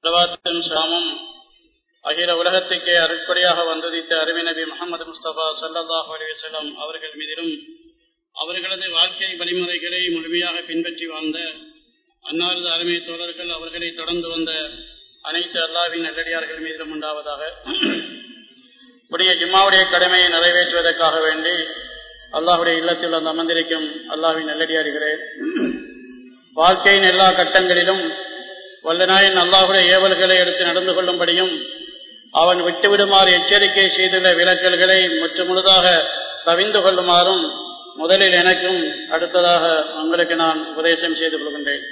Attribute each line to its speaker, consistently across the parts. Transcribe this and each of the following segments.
Speaker 1: செலவாத்தின் சாமும் அகில உலகத்துக்கே அருட்படியாக வந்துதித்த அருமை நபி முகமது முஸ்தபா சல்லாஹ் அலிவசலம் அவர்கள் மீதிலும் அவர்களது வாழ்க்கை வழிமுறைகளை முழுமையாக பின்பற்றி வாழ்ந்த அன்னாரது அருமை தோழர்கள் அவர்களை தொடர்ந்து வந்த அனைத்து அல்லாவின் நல்லடியார்கள் மீதிலும் உண்டாவதாக புதிய ஜிம்மாவுடைய கடமையை நிறைவேற்றுவதற்காக வேண்டி அல்லாஹுடைய இல்லத்தில் அந்த அமர்ந்திருக்கும் அல்லாவின் நல்லடியார்களே வாழ்க்கையின் எல்லா கட்டங்களிலும் வல்லநாயன் அல்லாஹுடைய ஏவல்களை எடுத்து நடந்து கொள்ளும்படியும் அவன் விட்டுவிடுமாறு எச்சரிக்கை செய்துள்ள விலக்கல்களை முற்று முழுதாக தவிந்து கொள்ளுமாறும் முதலில் எனக்கும் அடுத்ததாக உங்களுக்கு நான் உபதேசம் செய்து கொள்கின்றேன்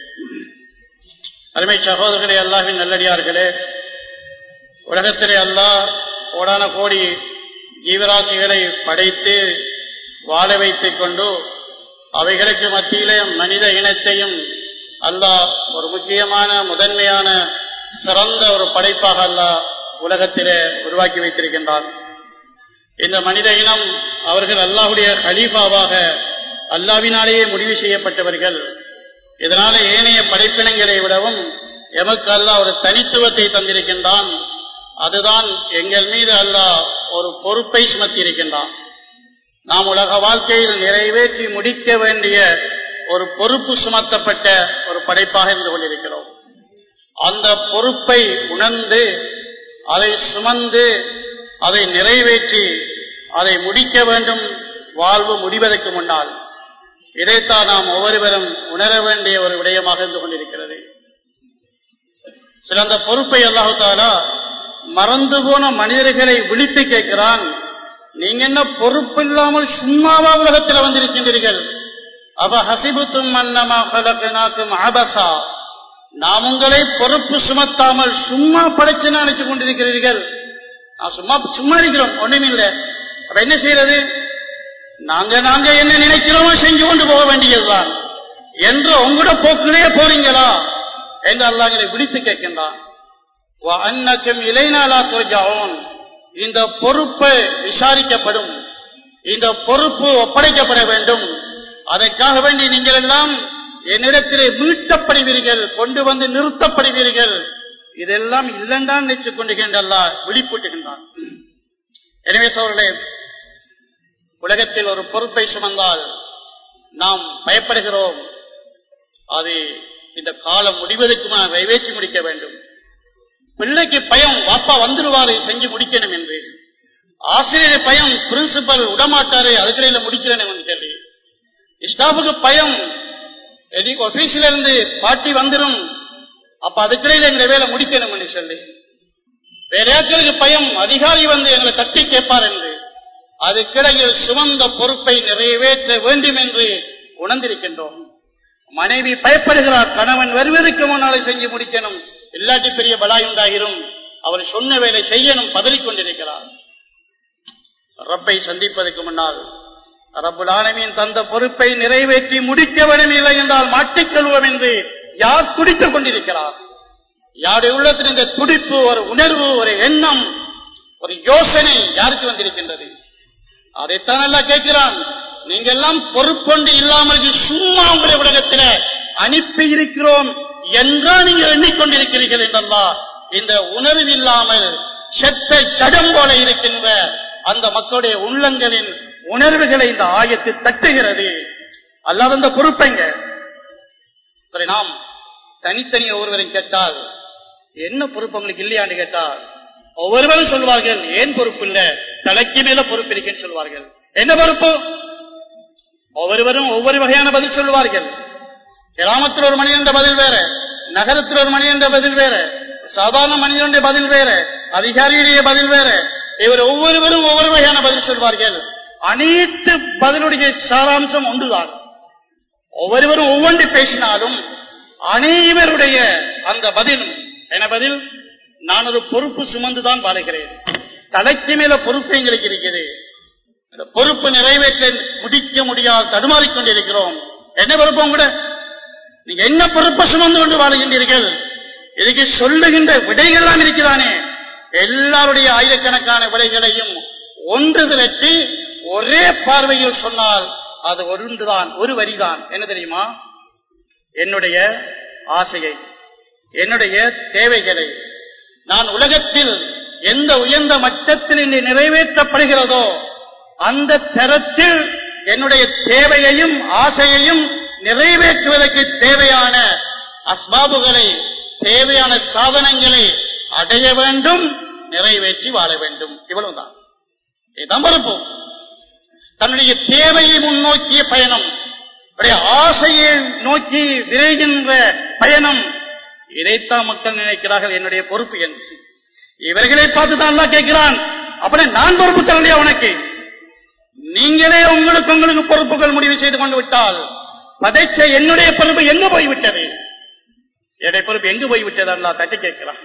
Speaker 1: அருமை சகோதரர்களே அல்லாவின் நல்லடியார்களே உலகத்திலே அல்லாஹ் கோடான கோடி ஜீவராசிகளை படைத்து வாழ வைத்துக் கொண்டு அவைகளுக்கு மத்தியிலே மனித இனத்தையும் அல்லாஹ் ஒரு முக்கியமான முதன்மையான சிறந்த ஒரு படைப்பாக அல்லாஹ் உலகத்திலே உருவாக்கி வைத்திருக்கின்றார் இந்த மனித இனம் அவர்கள் அல்லாஹுடைய ஹலீஃபாவாக அல்லாவினாலேயே முடிவு செய்யப்பட்டவர்கள் இதனால ஏனைய படைப்பினங்களை விடவும் எமக்கு அல்லாஹ் ஒரு தனித்துவத்தை தந்திருக்கின்றான் அதுதான் எங்கள் மீது அல்லாஹ் ஒரு பொறுப்பை சுமத்தியிருக்கின்றான் நாம் உலக வாழ்க்கையில் நிறைவேற்றி முடிக்க வேண்டிய ஒரு பொறுப்பு சுமத்தப்பட்ட ஒரு படைப்பாக இருந்து கொண்டிருக்கிறோம் அந்த பொறுப்பை உணர்ந்து அதை சுமந்து அதை நிறைவேற்றி அதை முடிக்க வேண்டும் வாழ்வு முடிவதற்கு முன்னால் இதைத்தான் நாம் ஒவ்வொருவரும் உணர வேண்டிய ஒரு விடயமாக இருந்து கொண்டிருக்கிறது சில அந்த பொறுப்பை அல்லாஹாலா மறந்து போன மனிதர்களை விழித்து கேட்கிறான் நீங்க என்ன பொறுப்பு இல்லாமல் சும்மாவா உலகத்தில் வந்திருக்கின்றீர்கள் அவ ஹசிபுத்தும் அன்னமா கலக்கனாக்கும் ஆபசா நாம் உங்களை பொறுப்பு சுமத்தாமல் சும்மா படைச்சு நினைச்சு கொண்டிருக்கிறீர்கள் நான் சும்மா சும்மா இருக்கிறோம் ஒண்ணுமில்லை அப்ப என்ன செய்யறது நாங்க நாங்க என்ன நினைக்கிறோமோ செஞ்சு கொண்டு போக வேண்டியதுதான் என்று உங்களோட போக்கிலே போறீங்களா என்று அல்லாங்களை விழித்து கேட்கின்றான் அன்னக்கும் இலைநாளா துறைஜாவும் இந்த பொறுப்பு விசாரிக்கப்படும் இந்த பொறுப்பு ஒப்படைக்கப்பட வேண்டும் அதற்காக வேண்டி நீங்கள் எல்லாம் என்னிடத்திலே மீட்டப்படுவீர்கள் கொண்டு வந்து நிறுத்தப்படுவீர்கள் இதெல்லாம் இல்லைன்றான் நினைத்துக் கொண்டுகின்றல்லா விழிப்பூட்டுகின்றான் எனவே சோழர்களே உலகத்தில் ஒரு பொறுப்பை சுமந்தால் நாம் பயப்படுகிறோம் அது இந்த காலம் முடிவதற்கு நிறைவேற்றி முடிக்க வேண்டும் பிள்ளைக்கு பயம் வாப்பா வந்துடுவாரு செஞ்சு முடிக்கணும் என்று ஆசிரியர் பயம் பிரின்சிபல் விடமாட்டாரு அதுக்கிடையில முடிக்கிறேன் என்று சொல்லி ஸ்டாஃபுக்கு பயம் ஆபீஸ்ல இருந்து பாட்டி வந்துடும் அப்ப அதுக்கிடையில எங்களை வேலை முடிக்கணும் என்று சொல்லி வேற யாக்களுக்கு பயம் அதிகாரி வந்து எங்களை தட்டி கேட்பார் என்று அதுக்கிடையில் சுமந்த பொறுப்பை நிறைவேற்ற வேண்டும் என்று உணர்ந்திருக்கின்றோம் மனைவி பயப்படுகிறார் கணவன் வருவதற்கு முன்னாலே செஞ்சு முடிக்கணும் இல்லாட்டி பெரிய பலாய் உண்டாகிரும் அவர் சொன்ன வேலை செய்யணும் பதறிக்கொண்டிருக்கிறார் ரப்பை சந்திப்பதற்கு முன்னால் ரப்புல் ஆலமீன் தந்த பொறுப்பை நிறைவேற்றி முடிக்க வேண்டியதில்லை என்றால் மாட்டிக்கொள்வோம் என்று யார் துடித்துக் கொண்டிருக்கிறார் யாருடைய உள்ளத்தில் இந்த துடிப்பு ஒரு உணர்வு ஒரு எண்ணம் ஒரு யோசனை யாருக்கு வந்திருக்கின்றது அதைத்தான் எல்லாம் கேட்கிறான் நீங்க எல்லாம் பொறுப்பொண்டு இல்லாமல் சும்மா உங்களுடைய உலகத்தில் அனுப்பி இருக்கிறோம் என்றா நீங்க எண்ணிக்கொண்டிருக்கிறீர்கள் என்றல்லா இந்த உணர்வு இல்லாமல் செத்த சடம் போல இருக்கின்ற அந்த மக்களுடைய உள்ளங்களின் உணர்வுகளை இந்த ஆயத்து தட்டுகிறது அல்லாத இந்த பொறுப்பைங்க சரி நாம் தனித்தனி ஒவ்வொருவரையும் கேட்டால் என்ன பொறுப்பு உங்களுக்கு இல்லையான்னு கேட்டால் ஒவ்வொருவரும் சொல்வார்கள் ஏன் பொறுப்பு இல்ல தலைக்கு மேல பொறுப்பு இருக்குன்னு சொல்வார்கள் என்ன பொறுப்பு ஒவ்வொருவரும் ஒவ்வொரு வகையான பதில் சொல்வார்கள் கிராமத்தில் ஒரு மனிதன் பதில் வேற நகரத்தில் ஒரு மனிதன் பதில் வேற சாதாரண மனிதனுடைய பதில் வேற அதிகாரியுடைய பதில் வேற இவர் ஒவ்வொருவரும் ஒவ்வொரு வகையான பதில் சொல்வார்கள் அனைத்து பதிலுடைய சாராம்சம் ஒன்றுதான் ஒவ்வொருவரும் ஒவ்வொன்று பேசினாலும் அனைவருடைய அந்த பதிலும் என பதில் நான் ஒரு பொறுப்பு சுமந்துதான் வாழ்கிறேன் தலைக்கு மேல பொறுப்பு எங்களுக்கு இருக்கிறது இந்த பொறுப்பு நிறைவேற்ற முடிக்க முடியாது தடுமாறிக்கொண்டிருக்கிறோம் என்ன பொறுப்பு கூட நீங்க என்ன பொறுப்பை சுமந்து கொண்டு வாழ்கின்றீர்கள் இதுக்கு சொல்லுகின்ற விடைகள் தான் இருக்கிறானே எல்லாருடைய ஆயிரக்கணக்கான விடைகளையும் ஒன்று திரட்டி ஒரே பார்வையில் சொன்னால் அது ஒன்றுதான் ஒரு வரிதான் என்ன தெரியுமா என்னுடைய ஆசையை என்னுடைய தேவைகளை நான் உலகத்தில் எந்த உயர்ந்த மட்டத்தில் இன்று நிறைவேற்றப்படுகிறதோ அந்த தரத்தில் என்னுடைய தேவையையும் ஆசையையும் நிறைவேற்றுவதற்கு தேவையான அஸ்பாபுகளை தேவையான சாதனங்களை அடைய வேண்டும் நிறைவேற்றி வாழ வேண்டும் இவ்வளவுதான் இதுதான் பொறுப்பு தன்னுடைய தேவையை முன்னோக்கிய பயணம் அவருடைய ஆசையை நோக்கி விரைகின்ற பயணம் இதைத்தான் மக்கள் நினைக்கிறார்கள் என்னுடைய பொறுப்பு என்று இவர்களை பார்த்து தான் அல்லாஹ் கேட்கிறான் அப்படி நான் பொறுப்பு தரலையா உனக்கு நீங்களே உங்களுக்கு உங்களுக்கு பொறுப்புகள் முடிவு செய்து கொண்டு விட்டால் பதைச்ச என்னுடைய பொறுப்பு எங்கு போய்விட்டது என்னுடைய பொறுப்பு எங்கு போய்விட்டது அல்லா தட்டி கேட்கிறான்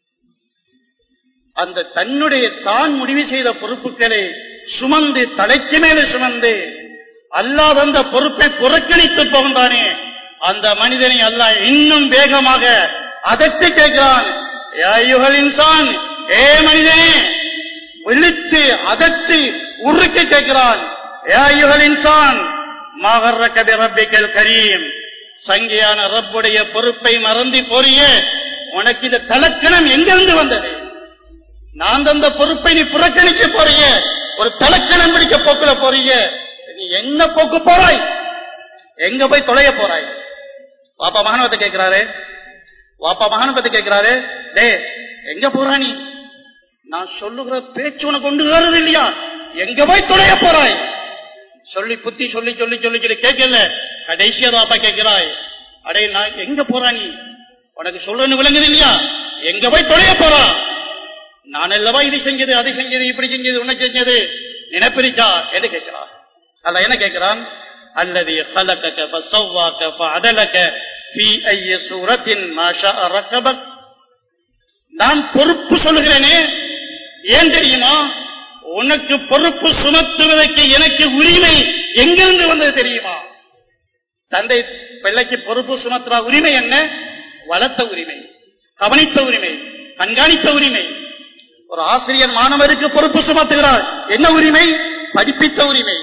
Speaker 1: அந்த தன்னுடைய தான் முடிவு செய்த பொறுப்புகளை சுமந்து தலைக்கு மேலே சுமந்து அல்லாஹ் அந்த பொறுப்பை புறக்கணித்து போகின்றானே அந்த மனிதனை அல்லாஹ் இன்னும் வேகமாக அதட்டி கேட்கிறான் "யா அய்யுஹல் இன்சான் ஏ மனிதனே விழித்து அதட்டி உருக்கி கேட்கிறான் "யா அய்யுஹல் இன்சான் மாகர்ரக பிரப்பிக்கல் கரீம் சங்கியான ரப்புடைய பொறுப்பை மறந்து போறிய உனக்கு இந்த தலக்கணம் எங்கிருந்து வந்தது நான் தந்த பொறுப்பை நீ புறக்கணிக்க போறிய ஒரு தலக்கணம் பிடிக்க போக்குல போறிய நீ என்ன போக்கு போறாய் எங்க போய் தொலைய போறாய் வாப்பா மகனத்தை கேட்கிறாரு வாப்பா மகனத்தை கேட்கிறாரு டே எங்க போறா நீ நான் சொல்லுகிற பேச்சு உனக்கு கொண்டு வருது இல்லையா எங்க போய் தொலைய போறாய் சொல்லி புத்தி சொல்லி சொல்லி சொல்லி சொல்லி கேட்கல கடைசியா வாப்பா கேட்கிறாய் அடே நான் எங்க போறா நீ உனக்கு சொல்லணும் விளங்குது இல்லையா எங்க போய் தொலைய போறா நான் அல்லவா இது செஞ்சது அது செஞ்சது இப்படி செஞ்சது உன்னை செஞ்சது நினைப்பிரிச்சா என்று கேட்கிறான் அல்ல என்ன கேட்கிறான் அல்லது خلقك فسواك فعدلك في اي سوره ما شاء ركبك நான் பொறுப்பு சொல்லுகிறேனே ஏன் தெரியுமா உனக்கு பொறுப்பு சுமத்துவதற்கு எனக்கு உரிமை எங்கிருந்து வந்தது தெரியுமா தந்தை பிள்ளைக்கு பொறுப்பு சுமத்துவ உரிமை என்ன வளர்த்த உரிமை கவனித்த உரிமை கண்காணித்த உரிமை ஒரு ஆசிரியர் மாணவருக்கு பொறுப்பு சுமத்துகிறார் என்ன உரிமை படிப்பித்த உரிமை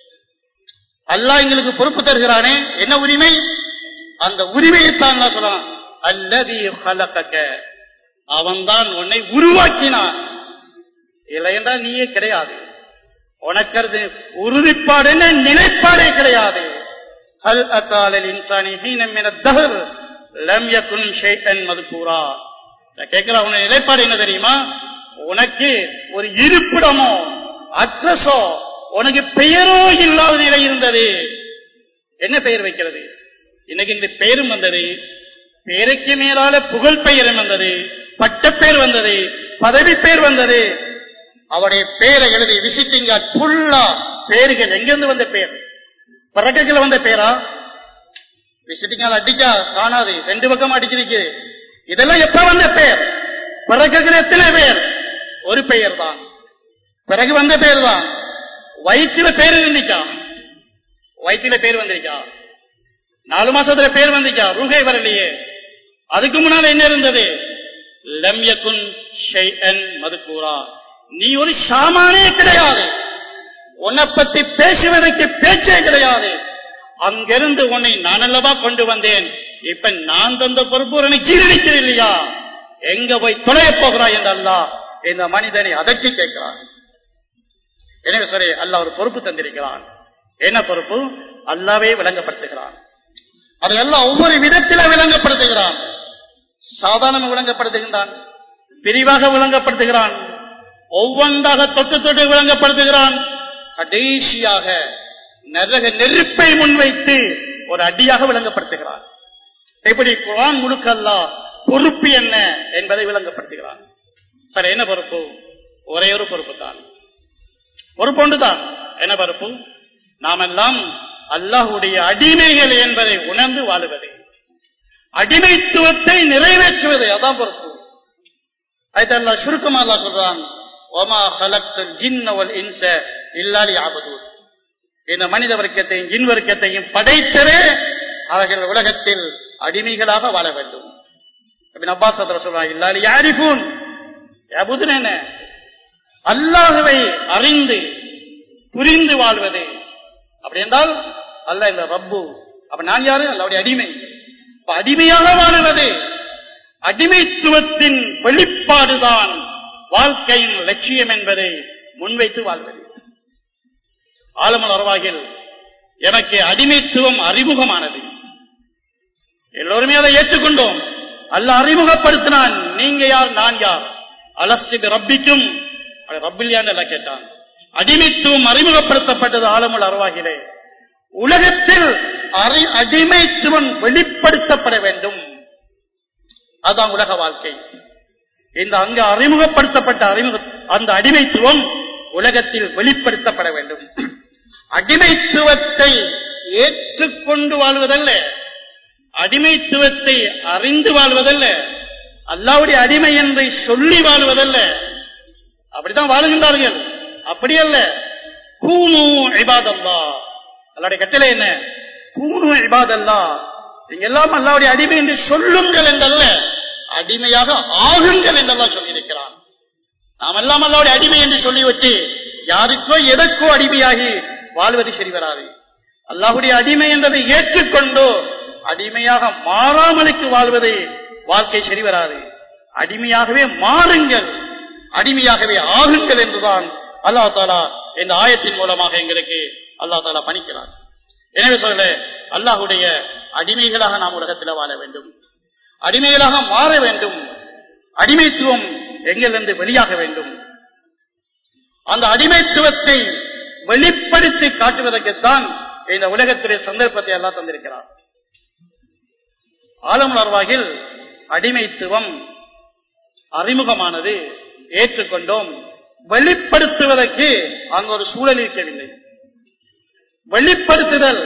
Speaker 1: அல்லாஹ் எங்களுக்கு பொறுப்பு தருகிறானே என்ன உரிமை அந்த உரிமையைத்தான் நான் சொல்றான் அல்லதி ஹலகக அவன்தான் உன்னை உருவாக்கினான் இல்லை என்றால் நீயே கிடையாது உனக்கு அது உறுதிப்பாடு நினைப்பாடே கிடையாது ஹல் அத்தாலில் இன்சானி ஹீனம் என தஹர் லம் யகுன் ஷைஅன் மதுகூரா கேட்கிற உன நிலைப்பாடு என்ன தெரியுமா உனக்கு ஒரு இருப்பிடமோ அட்ரஸோ உனக்கு பெயரோ இல்லாத நிலை இருந்தது என்ன பெயர் வைக்கிறது இன்னைக்கு இந்த பெயரும் வந்தது பெயருக்கு மேலால புகழ் பெயரும் வந்தது பட்டப்பேர் வந்தது பதவி பேர் வந்தது அவருடைய பெயரை எழுதி விசிட்டிங்க ஃபுல்லா பேர்கள் எங்கிருந்து வந்த பெயர் பிறகுகள் வந்த பேரா விசிட்டிங் அடிச்சா காணாது ரெண்டு பக்கம் அடிச்சு நிக்குது இதெல்லாம் எப்ப வந்த பெயர் பிறகுகள் எத்தனை பேர் ஒரு பெயர் தான் பிறகு வந்த பேர் தான் வயிற்றுல பேர் இருந்துச்சா வயிற்றுல பேர் வந்துருச்சா நாலு மாசத்துல பேர் வந்துச்சா ரூகை வரலையே அதுக்கு முன்னால என்ன இருந்தது லம்யகுன் ஷைஅன் மதுக்கூரா நீ ஒரு சாமானே கிடையாது உன்னை பத்தி பேசுவதற்கு பேச்சே கிடையாது அங்கிருந்து உன்னை நான் அல்லவா கொண்டு வந்தேன் இப்ப நான் தந்த பொறுப்பு உனக்கு ஜீரணிக்கிறது இல்லையா எங்க போய் தொலைய போகிறாய் என்றல்லா இந்த மனிதனை அதட்டி கேட்கிறான் எனவே சரி அல்ல ஒரு பொறுப்பு தந்திருக்கிறான் என்ன பொறுப்பு அல்லாவே விளங்கப்படுத்துகிறான் அதையெல்லாம் ஒவ்வொரு விதத்தில விளங்கப்படுத்துகிறான் சாதாரண விளங்கப்படுத்துகின்றான் விரிவாக விளங்கப்படுத்துகிறான் ஒவ்வொன்றாக தொட்டு தொட்டு விளங்கப்படுத்துகிறான் கடைசியாக நரக நெருப்பை முன்வைத்து ஒரு அடியாக விளங்கப்படுத்துகிறான் இப்படி குரான் முழுக்கல்லா பொறுப்பு என்ன என்பதை விளங்கப்படுத்துகிறான் சார் என்ன பொறுப்பு ஒரே ஒரு பொறுப்பு தான் பொறுப்பு ஒன்றுதான் என்ன பொறுப்பு நாமெல்லாம் அல்லாஹுடைய அடிமைகள் என்பதை உணர்ந்து வாழுவது அடிமைத்துவத்தை நிறைவேற்றுவது அதான் பொறுப்பு அது அல்லா சுருக்கமா அல்லா சொல்றான் ஒமா ஹலக்தல் ஜின்னவல் இன்ச இல்லாலி ஆபது இந்த மனித வர்க்கத்தையும் ஜின் வர்க்கத்தையும் படைத்தரே அவர்கள் உலகத்தில் அடிமைகளாக வாழ வேண்டும் அப்பாஸ் சொல்றான் இல்லாலி யாரிபூன் என்ன அல்லாஹுவை அறிந்து புரிந்து வாழ்வது அப்படி என்றால் அல்ல இந்த ரப்பு அப்ப நான் யாரு அல்லாவுடைய அடிமை அப்ப அடிமையாக வாழுவது அடிமைத்துவத்தின் வெளிப்பாடுதான் வாழ்க்கையின் லட்சியம் என்பதை முன்வைத்து வாழ்வது ஆலமல் அரவாகில் எனக்கு அடிமைத்துவம் அறிமுகமானது எல்லோருமே அதை ஏற்றுக்கொண்டோம் அல்ல அறிமுகப்படுத்தினான் நீங்க யார் நான் யார் அலஸ்து ரப்பிக்கும் ரப்பில் யான் கேட்டான் அடிமைத்துவம் அறிமுகப்படுத்தப்பட்டது ஆலமுல் அரவாகிலே உலகத்தில் அறி- அடிமைத்துவம் வெளிப்படுத்தப்பட வேண்டும் அதான் உலக வாழ்க்கை இந்த அங்கு அறிமுகப்படுத்தப்பட்ட அறிமுக அந்த அடிமைத்துவம் உலகத்தில் வெளிப்படுத்தப்பட வேண்டும் அடிமைத்துவத்தை ஏற்றுக்கொண்டு வாழ்வதல்ல அடிமைத்துவத்தை அறிந்து வாழ்வதல்ல அல்லாவுடைய அடிமை என்று சொல்லி வாழ்வதல்ல அப்படித்தான் வாழுகின்றார்கள் அப்படி அல்ல கூனு இபாதல்லா அல்லாவுடைய கட்டளை என்ன கூனு இபாதல்லா நீங்க எல்லாம் அல்லாவுடைய அடிமை என்று சொல்லுங்கள் என்றல்ல அடிமையாக ஆகுங்கள் என்றெல்லாம் சொல்லியிருக்கிறான் நாம் எல்லாம் அல்லாவுடைய அடிமை என்று சொல்லிவிட்டு யாருக்கோ எதற்கோ அடிமையாகி வாழ்வது சரி வராது அல்லாஹுடைய அடிமை என்பதை ஏற்றுக்கொண்டோ அடிமையாக மாறாமலுக்கு வாழ்வது வாழ்க்கை சரி வராது அடிமையாகவே மாறுங்கள் அடிமையாகவே ஆகுங்கள் என்றுதான் அல்லா தாலா இந்த ஆயத்தின் மூலமாக எங்களுக்கு அல்லா தாலா பணிக்கிறார் எனவே சொல்ல அல்லாஹுடைய அடிமைகளாக நாம் உலகத்தில் வாழ வேண்டும் அடிமைகளாக மாற வேண்டும் அடிமைத்துவம் எங்கிலிருந்து வெளியாக வேண்டும் அந்த அடிமைத்துவத்தை வெளிப்படுத்தி காட்டுவதற்குத்தான் இந்த உலகத்துடைய சந்தர்ப்பத்தை எல்லாம் தந்திருக்கிறார் ஆலமுணர்வாகில் அடிமைத்துவம் அறிமுகமானது ஏற்றுக்கொண்டோம் வெளிப்படுத்துவதற்கு அங்கு ஒரு சூழல் இருக்கவில்லை வெளிப்படுத்துதல்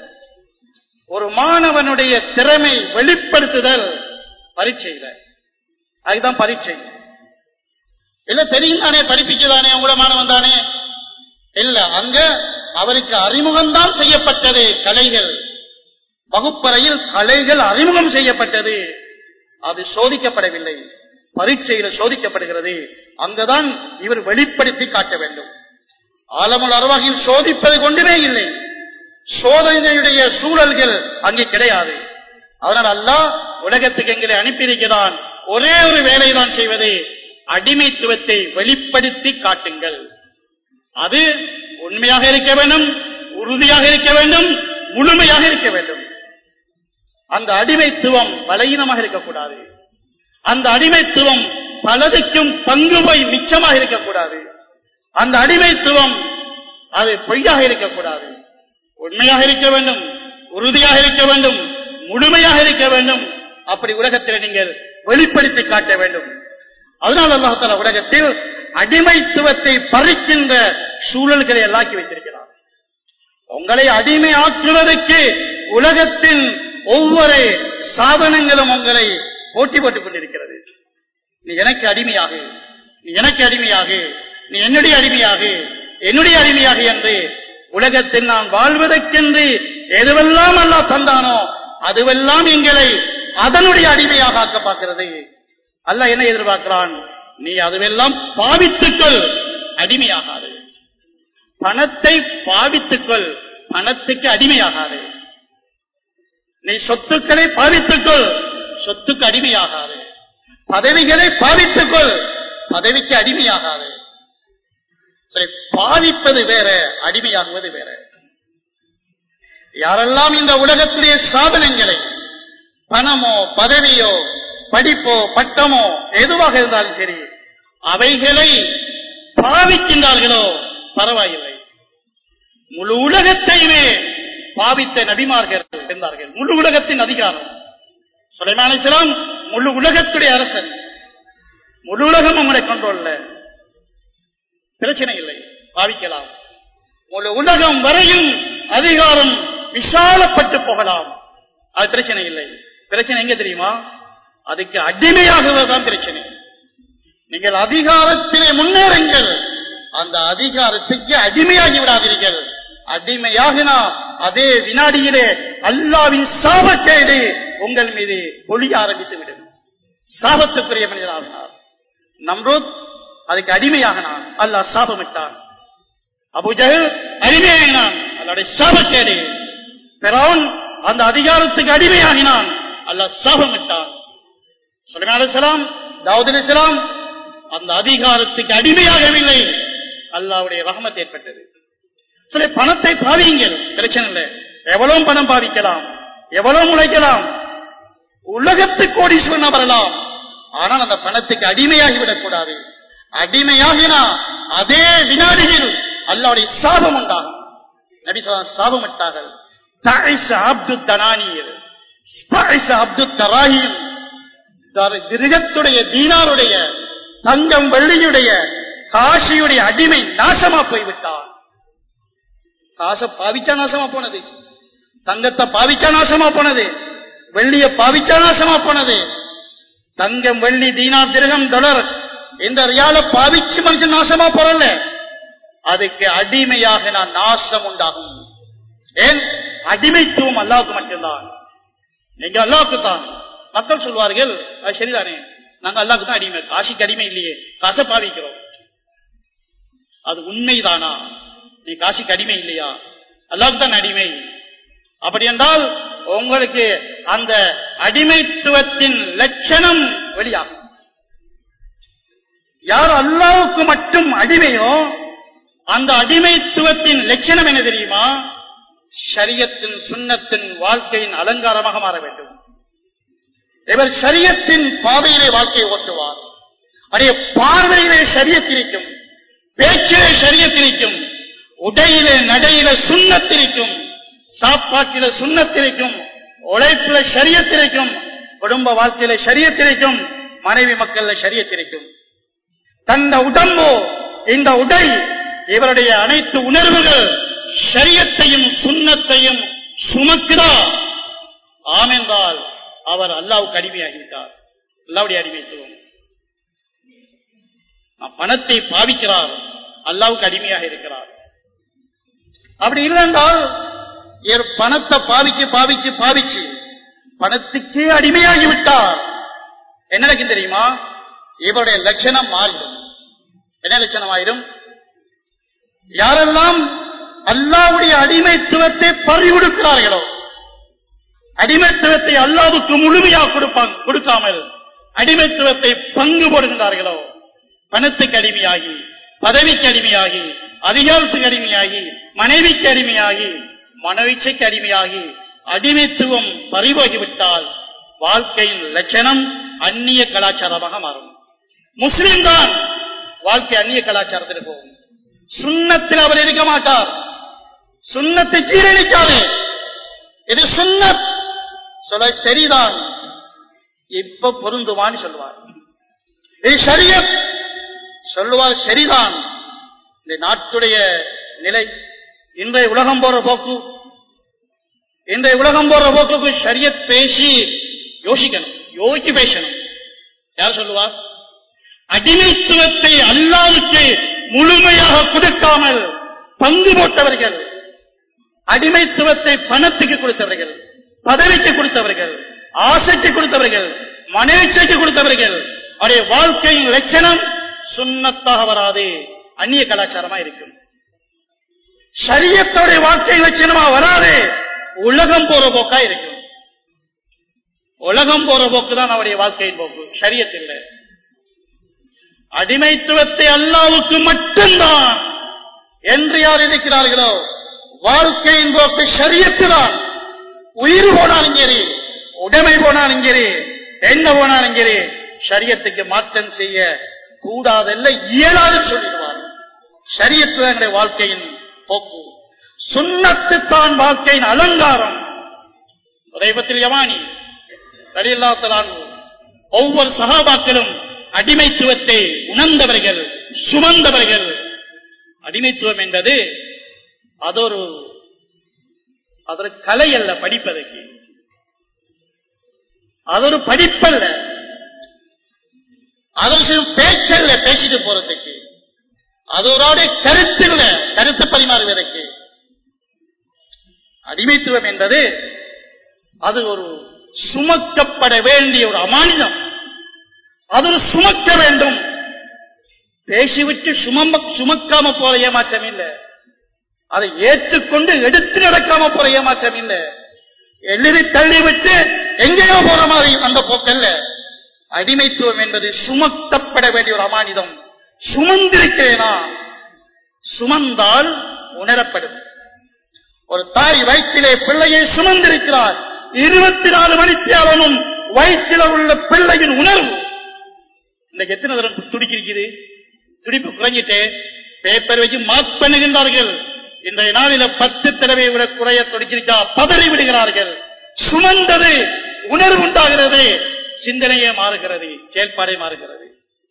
Speaker 1: ஒரு மாணவனுடைய திறமை வெளிப்படுத்துதல் பரீட்சையில அதுதான் பரீட்சை இல்ல தெரியும் தானே படிப்பிச்சுதானே உங்களோட மாணவன் தானே இல்ல அங்க அவருக்கு அறிமுகம்தான் செய்யப்பட்டது கலைகள் வகுப்பறையில் கலைகள் அறிமுகம் செய்யப்பட்டது அது சோதிக்கப்படவில்லை பரீட்சையில சோதிக்கப்படுகிறது அங்கதான் இவர் வெளிப்படுத்தி காட்ட வேண்டும் ஆலமுல் அருவாகில் சோதிப்பது கொண்டுமே இல்லை சோதனையுடைய சூழல்கள் அங்கே கிடையாது அதனால் அல்லாஹ் உலகத்துக்கு எங்களை அனுப்பியிருக்கிறான் ஒரே ஒரு வேலைதான் செய்வது அடிமைத்துவத்தை வெளிப்படுத்தி காட்டுங்கள் அது உண்மையாக இருக்க வேண்டும் உறுதியாக இருக்க வேண்டும் முழுமையாக இருக்க வேண்டும் அந்த அடிமைத்துவம் பலகீனமாக இருக்கக்கூடாது அந்த அடிமைத்துவம் பலதுக்கும் பங்கு போய் மிச்சமாக இருக்கக்கூடாது அந்த அடிமைத்துவம் அது பொய்யாக இருக்கக்கூடாது உண்மையாக இருக்க வேண்டும் உறுதியாக இருக்க வேண்டும் முழுமையாக இருக்க வேண்டும் அப்படி உலகத்தில் நீங்கள் வெளிப்படுத்தி காட்ட வேண்டும் அதனால் அல்லாஹால உலகத்தில் அடிமைத்துவத்தை பறிக்கின்ற சூழல்களை எல்லாக்கி வைத்திருக்கிறார் உங்களை அடிமை ஆக்குவதற்கு உலகத்தின் ஒவ்வொரு சாதனங்களும் உங்களை போட்டி போட்டுக் கொண்டிருக்கிறது நீ எனக்கு அடிமையாக நீ எனக்கு அடிமையாக நீ என்னுடைய அடிமையாக என்னுடைய அடிமையாக என்று உலகத்தில் நான் வாழ்வதற்கென்று எதுவெல்லாம் அல்லா தந்தானோ அதுவெல்லாம் எங்களை அதனுடைய அடிமையாக ஆக்க பார்க்கிறது அல்ல என்ன எதிர்பார்க்கிறான் நீ அதுவெல்லாம் பாவித்துக்கொள் அடிமையாகாது பணத்தை பாவித்துக்கொள் பணத்துக்கு அடிமையாகாது நீ சொத்துக்களை பாவித்துக்கொள் சொத்துக்கு அடிமையாகாது பதவிகளை பாவித்துக்கொள் பதவிக்கு அடிமையாகாது சரி, பாவிப்பது வேற அடிமையாகுவது வேற யாரெல்லாம் இந்த உலகத்துடைய சாதனங்களை பணமோ பதவியோ படிப்போ பட்டமோ எதுவாக இருந்தாலும் சரி அவைகளை பாவிக்கின்றார்களோ பரவாயில்லை முழு உலகத்தையுமே பாவித்த நபிமார்கள் இருந்தார்கள் முழு உலகத்தின் அதிகாரம் சுலைமானிசலாம் முழு உலகத்துடைய அரசன் முழு உலகம் உங்களை கொண்டுள்ள பிரச்சனை இல்லை பாவிக்கலாம் முழு உலகம் வரையும் அதிகாரம் விசாலப்பட்டு போகலாம் அது பிரச்சனை இல்லை பிரச்சனை எங்க தெரியுமா அதுக்கு அடிமையாகுவதுதான் பிரச்சனை நீங்கள் அதிகாரத்திலே முன்னேறுங்கள் அந்த அதிகாரத்துக்கு அடிமையாகி விடாதீர்கள் அடிமையாகினா அதே வினாடியிலே அல்லாவின் சாபக்கேடு உங்கள் மீது பொழிய ஆரம்பித்து விடும் சாபத்துக்குரிய மனிதனாகினார் நம்ரூத் அதுக்கு அடிமையாகினான் அல்லாஹ் சாபமிட்டான் அபுஜஹல் அடிமையாகினான் அல்லாடைய சாபக்கேடு பெறவன் அந்த அதிகாரத்துக்கு அடிமையாகினான் அல்லாஹ் சாபமிட்டான் சுலைமான் அலிஸ்லாம் தாவூத் அலிஸ்லாம் அந்த அதிகாரத்துக்கு அடிமையாகவில்லை அல்லாவுடைய ரஹமத் ஏற்பட்டது சில பணத்தை பாவியுங்கள் பிரச்சனை இல்லை எவ்வளவு பணம் பாவிக்கலாம் எவ்வளவு முளைக்கலாம் உலகத்து கோடீஸ்வரன் வரலாம் ஆனால் அந்த பணத்துக்கு அடிமையாகி விடக்கூடாது அடிமையாகினா அதே வினாடியில் அல்லாவுடைய சாபம் உண்டாகும் நபி சொல்லலாம் சாபம் விட்டார்கள் அப்து தனானியர் அப்து தராஹிம் கிரகத்துடைய தீனாருடைய தங்கம் வெள்ளியுடைய காசியுடைய அடிமை நாசமா போய்விட்டான் காசை பாவிச்சா நாசமா போனது தங்கத்தை பாவிச்சா நாசமா போனது வெள்ளிய பாவிச்சா நாசமா போனது தங்கம் வெள்ளி தீனா திருகம் தொடர் இந்த ரியால பாவிச்சு மனுஷன் நாசமா போறல அதுக்கு அடிமையாக நான் நாசம் உண்டாகும் ஏன் அடிமைத்துவம் அல்லாவுக்கு மட்டும்தான் நீங்க அல்லாவுக்கு தான் மக்கள் சொல்வார்கள் அது சரிதானே நாங்க அல்லாவுக்கு தான் அடிமை காசிக்கு அடிமை இல்லையே காசை பாவிக்கிறோம் அது உண்மைதானா நீ காசிக்கு அடிமை இல்லையா அல்லாவுக்கு தான் அடிமை அப்படி என்றால் உங்களுக்கு அந்த அடிமைத்துவத்தின் லட்சணம் வெளியாகும் யார் அல்லாவுக்கு மட்டும் அடிமையோ அந்த அடிமைத்துவத்தின் லட்சணம் என்ன தெரியுமா ஷரியத்தின் சுண்ணத்தின் வாழ்க்கையின் அலங்காரமாக மாற வேண்டும் இவர் சரியத்தின் பாதையிலே வாழ்க்கையை ஓட்டுவார் அதே பார்வையிலே சரியத்திருக்கும் பேச்சிலே சரியத்திருக்கும் உடையிலே நடையில சுண்ணத்திருக்கும் சாப்பாட்டில சுண்ணத்திருக்கும் உழைப்பில சரியத்திருக்கும் குடும்ப வாழ்க்கையில சரியத்திருக்கும் மனைவி மக்கள்ல சரியத்திருக்கும் தந்த உடம்போ இந்த உடை இவருடைய அனைத்து உணர்வுகள் சரியத்தையும் சுண்ணத்தையும் சுமக்குதா ஆமென்றால் அவர் அல்லாவுக்கு அடிமையாகிவிட்டார் அல்லாவுடைய அடிமைத்துவம் பணத்தை பாவிக்கிறார் அல்லாவுக்கு அடிமையாக இருக்கிறார் அப்படி இல்லைன்றால் இவர் பணத்தை பாவிச்சு பாவிச்சு பாவிச்சு பணத்துக்கே அடிமையாகி விட்டார் என்ன நடக்கும் தெரியுமா இவருடைய லட்சணம் மாறிடும் என்ன லட்சணம் ஆயிரும் யாரெல்லாம் அல்லாவுடைய அடிமைத்துவத்தை பறி கொடுக்கிறார்களோ அடிமைத்துவத்தை அல்லாவுக்கு முழுமையாக கொடுப்பாங்க கொடுக்காமல் அடிமைத்துவத்தை பங்கு போடுகின்றார்களோ பணத்துக்கு அடிமையாகி பதவிக்கு அடிமையாகி அதிகாரத்துக்கு அடிமையாகி மனைவிக்கு அடிமையாகி மனவீச்சைக்கு அடிமையாகி அடிமைத்துவம் பறிவாகிவிட்டால் வாழ்க்கையின் லட்சணம் அந்நிய கலாச்சாரமாக மாறும் முஸ்லிம் தான் வாழ்க்கை அந்நிய கலாச்சாரத்தில் போகும் சுண்ணத்தில் அவர் இருக்க மாட்டார் சுண்ணத்தை சீரழிக்காது இது சுண்ணத் சொல்ல சரிதான் இப்ப பொருந்துவான்னு சொல்லுவார் இது சரியத் சொல்லுவார் சரிதான் இந்த நாட்டுடைய நிலை இன்றைய உலகம் போற போக்கு இன்றைய உலகம் போற போக்குக்கு சரியத் பேசி யோசிக்கணும் யோசிச்சு பேசணும் யார் சொல்லுவார் அடிமைத்துவத்தை அல்லாவுக்கு முழுமையாக கொடுக்காமல் பங்கு போட்டவர்கள் அடிமைத்துவத்தை பணத்துக்கு கொடுத்தவர்கள் பதவிக்கு கொடுத்தவர்கள் ஆசைக்கு கொடுத்தவர்கள் மனைவிச்சைக்கு கொடுத்தவர்கள் அவருடைய வாழ்க்கையின் லட்சணம் சுண்ணத்தாக வராது அந்நிய கலாச்சாரமா இருக்கும் சரியத்தோடைய வாழ்க்கை லட்சணமா வராது உலகம் போற போக்கா இருக்கும் உலகம் போற போக்கு தான் அவருடைய வாழ்க்கையின் போக்கு சரியத்தில் அடிமைத்துவத்தை அல்லாவுக்கு மட்டும்தான் என்று யார் இருக்கிறார்களோ வாழ்க்கையின் போக்கு சரியத்துதான் உயிர் போனாலும் சரி உடைமை போனாலும் சரி என்ன போனாலும் சரி சரியத்துக்கு மாற்றம் செய்ய கூடாதல்ல இயலாது சொல்லிடுவார் சரியத்து எங்களுடைய வாழ்க்கையின் போக்கு சுண்ணத்து தான் வாழ்க்கையின் அலங்காரம் உதயபத்தில் யவானி கலியல்லாத்தலான் ஒவ்வொரு சகாபாக்களும் அடிமைத்துவத்தை உணர்ந்தவர்கள் சுமந்தவர்கள் அடிமைத்துவம் என்பது அதொரு அதொரு கலை அல்ல படிப்பதற்கு அதொரு படிப்பல்ல அதற்கு பேச்சல்ல பேசிட்டு போறதுக்கு அதோட கருத்து இல்ல கருத்து பரிமாறுவதற்கு அடிமைத்துவம் என்பது அது ஒரு சுமக்கப்பட வேண்டிய ஒரு அமானிதம் அது ஒரு சுமக்க வேண்டும் பேசிவிட்டு சுமம்ப சுமக்காம போற ஏமாற்றம் இல்லை அதை ஏற்றுக்கொண்டு எடுத்து நடக்காம போற ஏமாற்றம் இல்லை எழுதி தள்ளி விட்டு எங்கேயோ போற மாதிரி அந்த போக்கல்ல அடிமைத்துவம் என்பது சுமத்தப்பட வேண்டிய ஒரு அமானிதம் சுமந்திருக்கிறேனா சுமந்தால் உணரப்படும் ஒரு தாய் வயிற்றிலே பிள்ளையை சுமந்திருக்கிறார் இருபத்தி நாலு மணித்தியாலமும் வயிற்றில உள்ள பிள்ளையின் உணர்வு இன்னைக்கு எத்தனை தரம் துடிக்கிறது துடிப்பு குறைஞ்சிட்டு பேப்பர் வச்சு மார்க் பண்ணுகின்றார்கள் இன்றைய நாளில பத்து தடவை விட குறைய துடிச்சிருக்கா பதறி விடுகிறார்கள் சுமந்தது உணர்வு உண்டாகிறது சிந்தனையே மாறுகிறது செயல்பாடே மாறுகிறது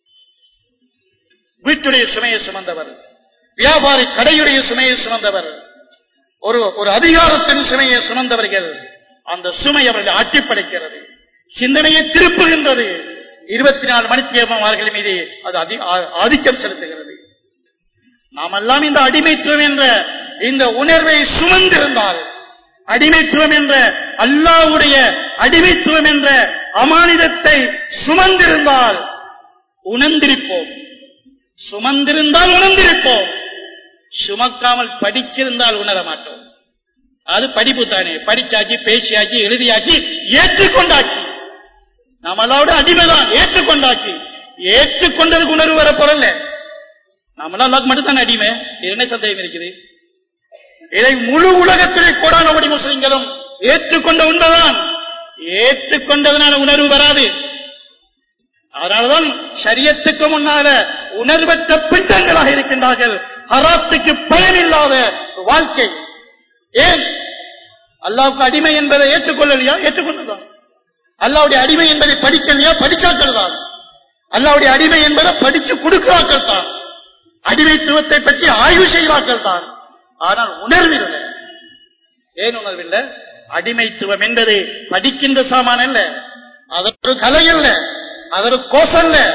Speaker 1: வீட்டுடைய சுமையை சுமந்தவர் வியாபாரி கடையுடைய சுமையை சுமந்தவர் ஒரு ஒரு அதிகாரத்தின் சுமையை சுமந்தவர்கள் அந்த சுமை அவர்கள் ஆட்டிப்படைக்கிறது சிந்தனையை திருப்புகின்றது இருபத்தி நாலு மணித்தேவம் அவர்கள் மீது அது அதி- ஆ- ஆதிக்கம் செலுத்துகிறது நாமெல்லாம் இந்த அடிமைத்துவம் என்ற இந்த உணர்வை சுமந்திருந்தால் அடிமைத்துவம் என்ற அல்லாவுடைய அடிமைத்துவம் என்ற அமானிதத்தை சுமந்திருந்தால் உணர்ந்திருப்போம் சுமந்திருந்தால் உணர்ந்திருப்போம் சுமக்காமல் படிச்சிருந்தால் உணர மாட்டோம் அது படிப்பு தானே படிச்சாச்சு பேசியாச்சு எழுதியாச்சு ஏற்றுக்கொண்டாச்சு நம்மளோட அடிமைதான் ஏற்றுக்கொண்டாச்சு ஏற்றுக்கொண்டதுக்கு உணர்வு வர பொருள் நம்மளாம் மட்டும்தானே அடிமை இது என்ன சந்தேகம் இருக்குது இதை முழு உலகத்திலே கோடான கோடி முஸ்லிம்களும் ஏற்றுக்கொண்ட உண்மைதான் ஏற்றுக்கொண்டதனால உணர்வு வராது அதனால்தான் சரியத்துக்கு முன்னால உணர்வற்ற பிண்டங்களாக இருக்கின்றார்கள் ஹராத்துக்கு பயனில்லாத வாழ்க்கை ஏன் அல்லாவுக்கு அடிமை என்பதை ஏற்றுக்கொள்ளலையா ஏற்றுக்கொண்டதான் அல்லாவுடைய அடிமை என்பதை படிக்கலையா படிச்சாக்கள் தான் அல்லாவுடைய அடிமை என்பதை படிச்சு கொடுக்கிறார்கள் தான் அடிமைத்துவத்தை பற்றி ஆய்வு செய்கிறார்கள் தான் ஆனால் உணர்வில்லை ஏன் உணர்வில்லை அடிமைத்துவம் என்பது படிக்கின்ற சாமான் அல்ல அதற்கு கலை அல்ல அதற்கு கோஷம் அல்ல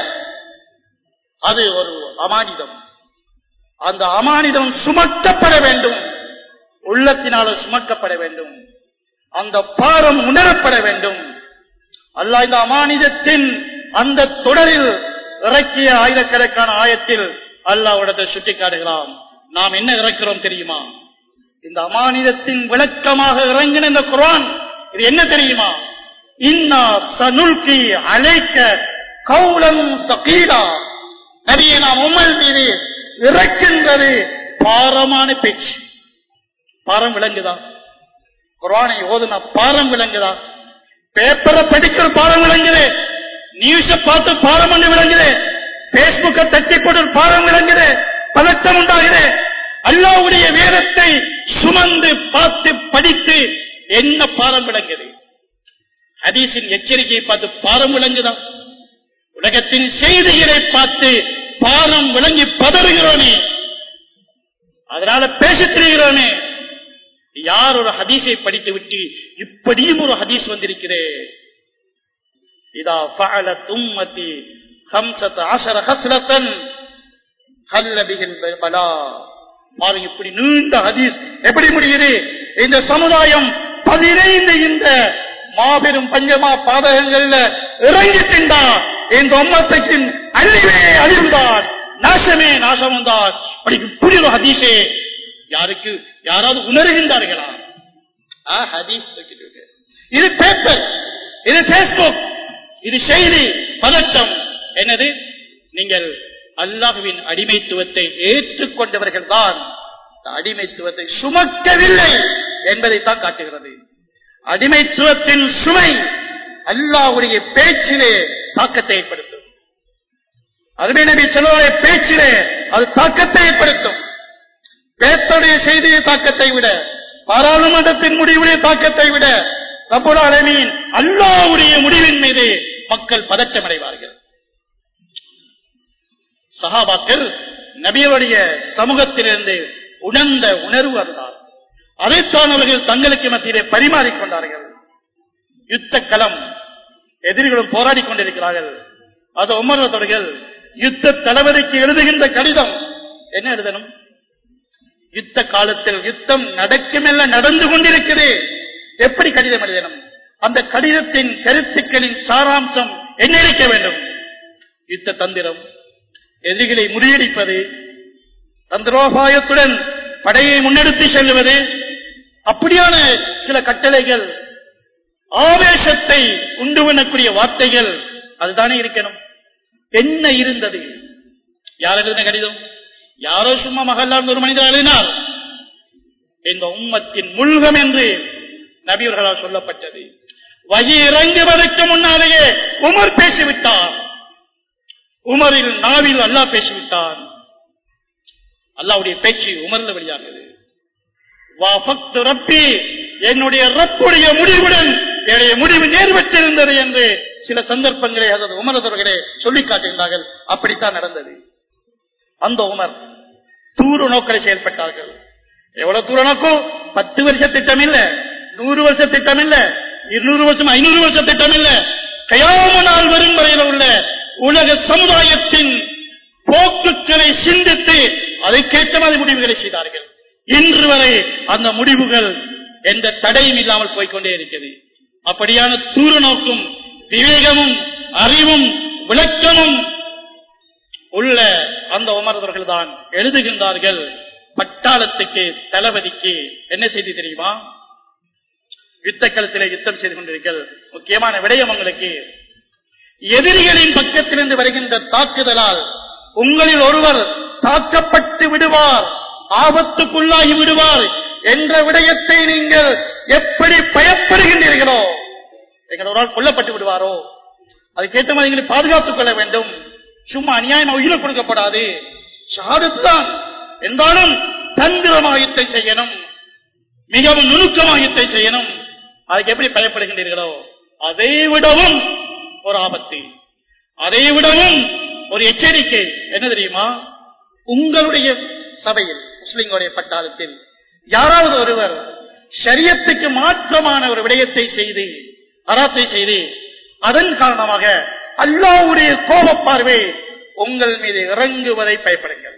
Speaker 1: அது ஒரு அமானிதம் அந்த அமானிதம் சுமக்கப்பட வேண்டும் உள்ளத்தினால சுமக்கப்பட வேண்டும் அந்த பாரம் உணரப்பட வேண்டும் அல்லாஹ் இந்த அமானிதத்தின் அந்த தொடரில் இறக்கிய ஆயிரக்கணக்கான ஆயத்தில் அல்லாஹ்விடத்தை சுட்டிக்காட்டுகிறான் நாம் என்ன இறக்கிறோம் தெரியுமா இந்த அமானிதத்தின் விளக்கமாக இறங்கின இந்த குரான் இது என்ன தெரியுமா இன்னா சனுல்கி அழைக்க கௌலம் சகீடா நபியை நாம் உம்மல் மீது இறக்கின்றது பாரமான பேச்சு பாரம் விளங்குதா குரானை ஓதுனா பாரம் விளங்குதா பேப்பரை படிக்கிற பாரம் விளங்குது நியூஸ பார்த்து பாரம் ஒன்று விளங்குது பேஸ்புக்க தட்டி போட்டு பாரம் விளங்குது பதட்டம் உண்டாகுது அல்லாவுடைய வேதத்தை சுமந்து பார்த்து படித்து என்ன பாரம் விளங்குது ஹதீஸின் எச்சரிக்கையை பார்த்து பாரம் விளங்குதா உலகத்தின் செய்திகளை பார்த்து பாரம் விளங்கி பதறுகிறோமே அதனால பேசத் தெரிகிறோமே யார் ஒரு ஹதீஸை படித்து விட்டு இப்படியும் ஒரு ஹதீஸ் வந்திருக்கிறே இதா ஃபஅல தும்மதி ஹம்சத அஷர ஹஸ்லத்தன் ஹல்ல பிஹில் பலா பாருங்க இப்படி நீண்ட ஹதீஸ் எப்படி முடியுது இந்த சமுதாயம் பதினைந்து இந்த மாபெரும் பஞ்சமா பாதகங்கள்ல இறங்கி திண்டா இந்த உம்மத்தின் அழிவே அழிவுதான் நாசமே நாசம்தான் அப்படி இப்படி ஒரு ஹதீஸே யாருக்கு யாராவது உணர்கின்றார்களா ஆ, ஹதீஸ் தூக்கிட்டு இருக்கு. இது பேப்பர் இது பேஸ்புக் இது செய்தி பதட்டம் என்னது நீங்கள் அல்லாஹுவின் அடிமைத்துவத்தை ஏற்றுக்கொண்டவர்கள் தான் அடிமைத்துவத்தை சுமக்கவில்லை என்பதைத்தான் காட்டுகிறது அடிமைத்துவத்தின் சுமை அல்லாஹ்வுடைய பேச்சிலே தாக்கத்தை ஏற்படுத்தும் அருமை நபி செல்வாய பேச்சிலே அது தாக்கத்தை ஏற்படுத்தும் பேத்தோடைய செய்தியை தாக்கத்தை விட பாராளுமன்றத்தின் முடிவுடைய தாக்கத்தை விட ரப்புல் ஆலமீன் அல்லாஹ்வுடைய முடிவின் மீது மக்கள் பதட்டம் அடைவார்கள் சஹாபாக்கள் நபியுடைய சமூகத்திலிருந்து உணர்ந்த உணர்வு அதுதான் அதைத்தான் அவர்கள் தங்களுக்கு மத்தியிலே பரிமாறிக்கொண்டார்கள் யுத்த களம் எதிரிகளும் போராடி கொண்டிருக்கிறார்கள் அது உமர்வதவர்கள் யுத்த தளபதிக்கு எழுதுகின்ற கடிதம் என்ன எழுதணும் யுத்த காலத்தில் யுத்தம் நடக்குமெல்ல நடந்து கொண்டிருக்குது எப்படி கடிதம் எழுதணும் அந்த கடிதத்தின் கருத்துக்களின் சாராம்சம் என்ன இருக்க வேண்டும் யுத்த தந்திரம் எதிரிகளை முறியடிப்பது தந்திரோபாயத்துடன் படையை முன்னெடுத்து செல்வது அப்படியான சில கட்டளைகள் ஆவேசத்தை உண்டு பண்ணக்கூடிய வார்த்தைகள் அதுதானே இருக்கணும் என்ன இருந்தது யார் எழுதின கடிதம் யாரோ சும்மா மகள்லார்ந்த ஒரு மனிதர் எழுதினார் இந்த உம்மத்தின் முழுகம் என்று நபியர்களால் சொல்லப்பட்டது வகி இறங்குவதற்கு முன்னாலேயே உமர் பேசிவிட்டார் உமரில் நாவில் அல்லாஹ் பேசிவிட்டார் அல்லாவுடைய பேச்சு உமர்ல வெளியானது வாஃபக்து ரப்பி என்னுடைய ரப்புடைய முடிவுடன் என்னுடைய முடிவு நேர்வற்றிருந்தது என்று சில சந்தர்ப்பங்களை அதாவது உமரதவர்களே சொல்லி காட்டுகின்றார்கள் அப்படித்தான் நடந்தது அந்த உமர் தூர நோக்கலை செயல்பட்டார்கள் எவ்வளவு தூர நோக்கம் பத்து வருஷ திட்டம் இல்ல நூறு வருஷ திட்டம் இல்ல இருநூறு வருஷம் ஐநூறு வருஷ திட்டம் இல்ல கயாம நாள் வரும் வரையில் உள்ள உலக சமுதாயத்தின் போக்குகளை சிந்தித்து அதற்கேற்ற மாதிரி முடிவுகளை செய்தார்கள் இன்று வரை அந்த முடிவுகள் எந்த தடையும் இல்லாமல் போய்கொண்டே இருக்கிறது அப்படியான தூர நோக்கும் விவேகமும் அறிவும் விளக்கமும் உள்ள அந்த உமர்வர்கள் தான் எழுதுகின்றார்கள் பட்டாளத்துக்கு தளபதிக்கு என்ன செய்தி தெரியுமா யுத்த களத்திலே யுத்தம் செய்து கொண்டிருக்கள் முக்கியமான விடயம் உங்களுக்கு எதிரிகளின் பக்கத்திலிருந்து வருகின்ற தாக்குதலால் உங்களில் ஒருவர் தாக்கப்பட்டு விடுவார் ஆபத்துக்குள்ளாகி விடுவார் என்ற விடயத்தை நீங்கள் எப்படி பயப்படுகின்றீர்களோ எங்கள் ஒரு ஆள் கொல்லப்பட்டு விடுவாரோ அதுக்கேற்ற மாதிரி எங்களை பாதுகாத்துக் கொள்ள வேண்டும் சும்மா அநியாயம் உயிரை கொடுக்கப்படாது ஷஹாதத்தான் என்றாலும் தந்திரமாயத்தை செய்யணும் மிகவும் நுணுக்கமாயத்தை செய்யணும் அதுக்கு எப்படி பயப்படுகின்றீர்களோ அதை விடவும் ஒரு ஆபத்து அதை விடவும் ஒரு எச்சரிக்கை என்ன தெரியுமா உங்களுடைய சபையில் முஸ்லிம்களுடைய பட்டாளத்தில் யாராவது ஒருவர் ஷரியத்துக்கு மாற்றமான ஒரு விடயத்தை செய்து அராத்தை செய்து அதன் காரணமாக அல்லாவுடைய கோபப்பார்வை உங்கள் மீது இறங்குவதை பயப்படுங்கள்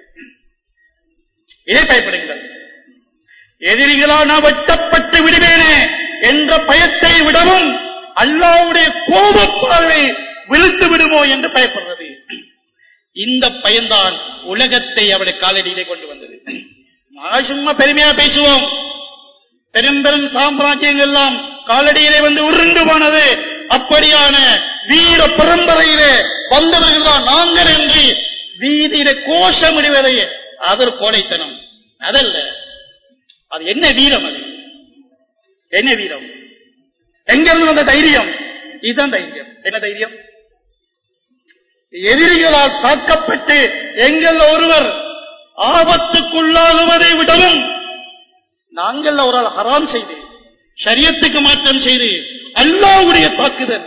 Speaker 1: இதை பயப்படுங்கள் எதிரிகளால் நான் வெட்டப்பட்டு விடுவேனே என்ற பயத்தை விடவும் அல்லாவுடைய கோபப்பார்வை விழுந்து விடுமோ என்று பயப்படுறது இந்த பயன்தான் உலகத்தை அவருடைய காலடியிலே கொண்டு வந்தது நான் சும்மா பெருமையா பேசுவோம் பெரும் பெரும் சாம்ராஜ்யங்கள் எல்லாம் காலடியிலே வந்து உருண்டு போனது அப்படியான வீர பரம்பரையிலே வந்தவர்கள் தான் நாங்கள் என்று வீதியில கோஷமிடுவதை அது ஒரு கோடைத்தனம் அதல்ல அது என்ன வீரம் அது என்ன வீரம் எங்கிருந்து வந்த தைரியம் இதுதான் தைரியம் என்ன தைரியம் எதிரிகளால் தாக்கப்பட்டு எங்கள் ஒருவர் ஆபத்துக்குள்ளாகுவதை விடவும் நாங்கள் அவரால் ஹராம் செய்து சரியத்துக்கு மாற்றம் செய்து அல்லாவுடைய தாக்குதல்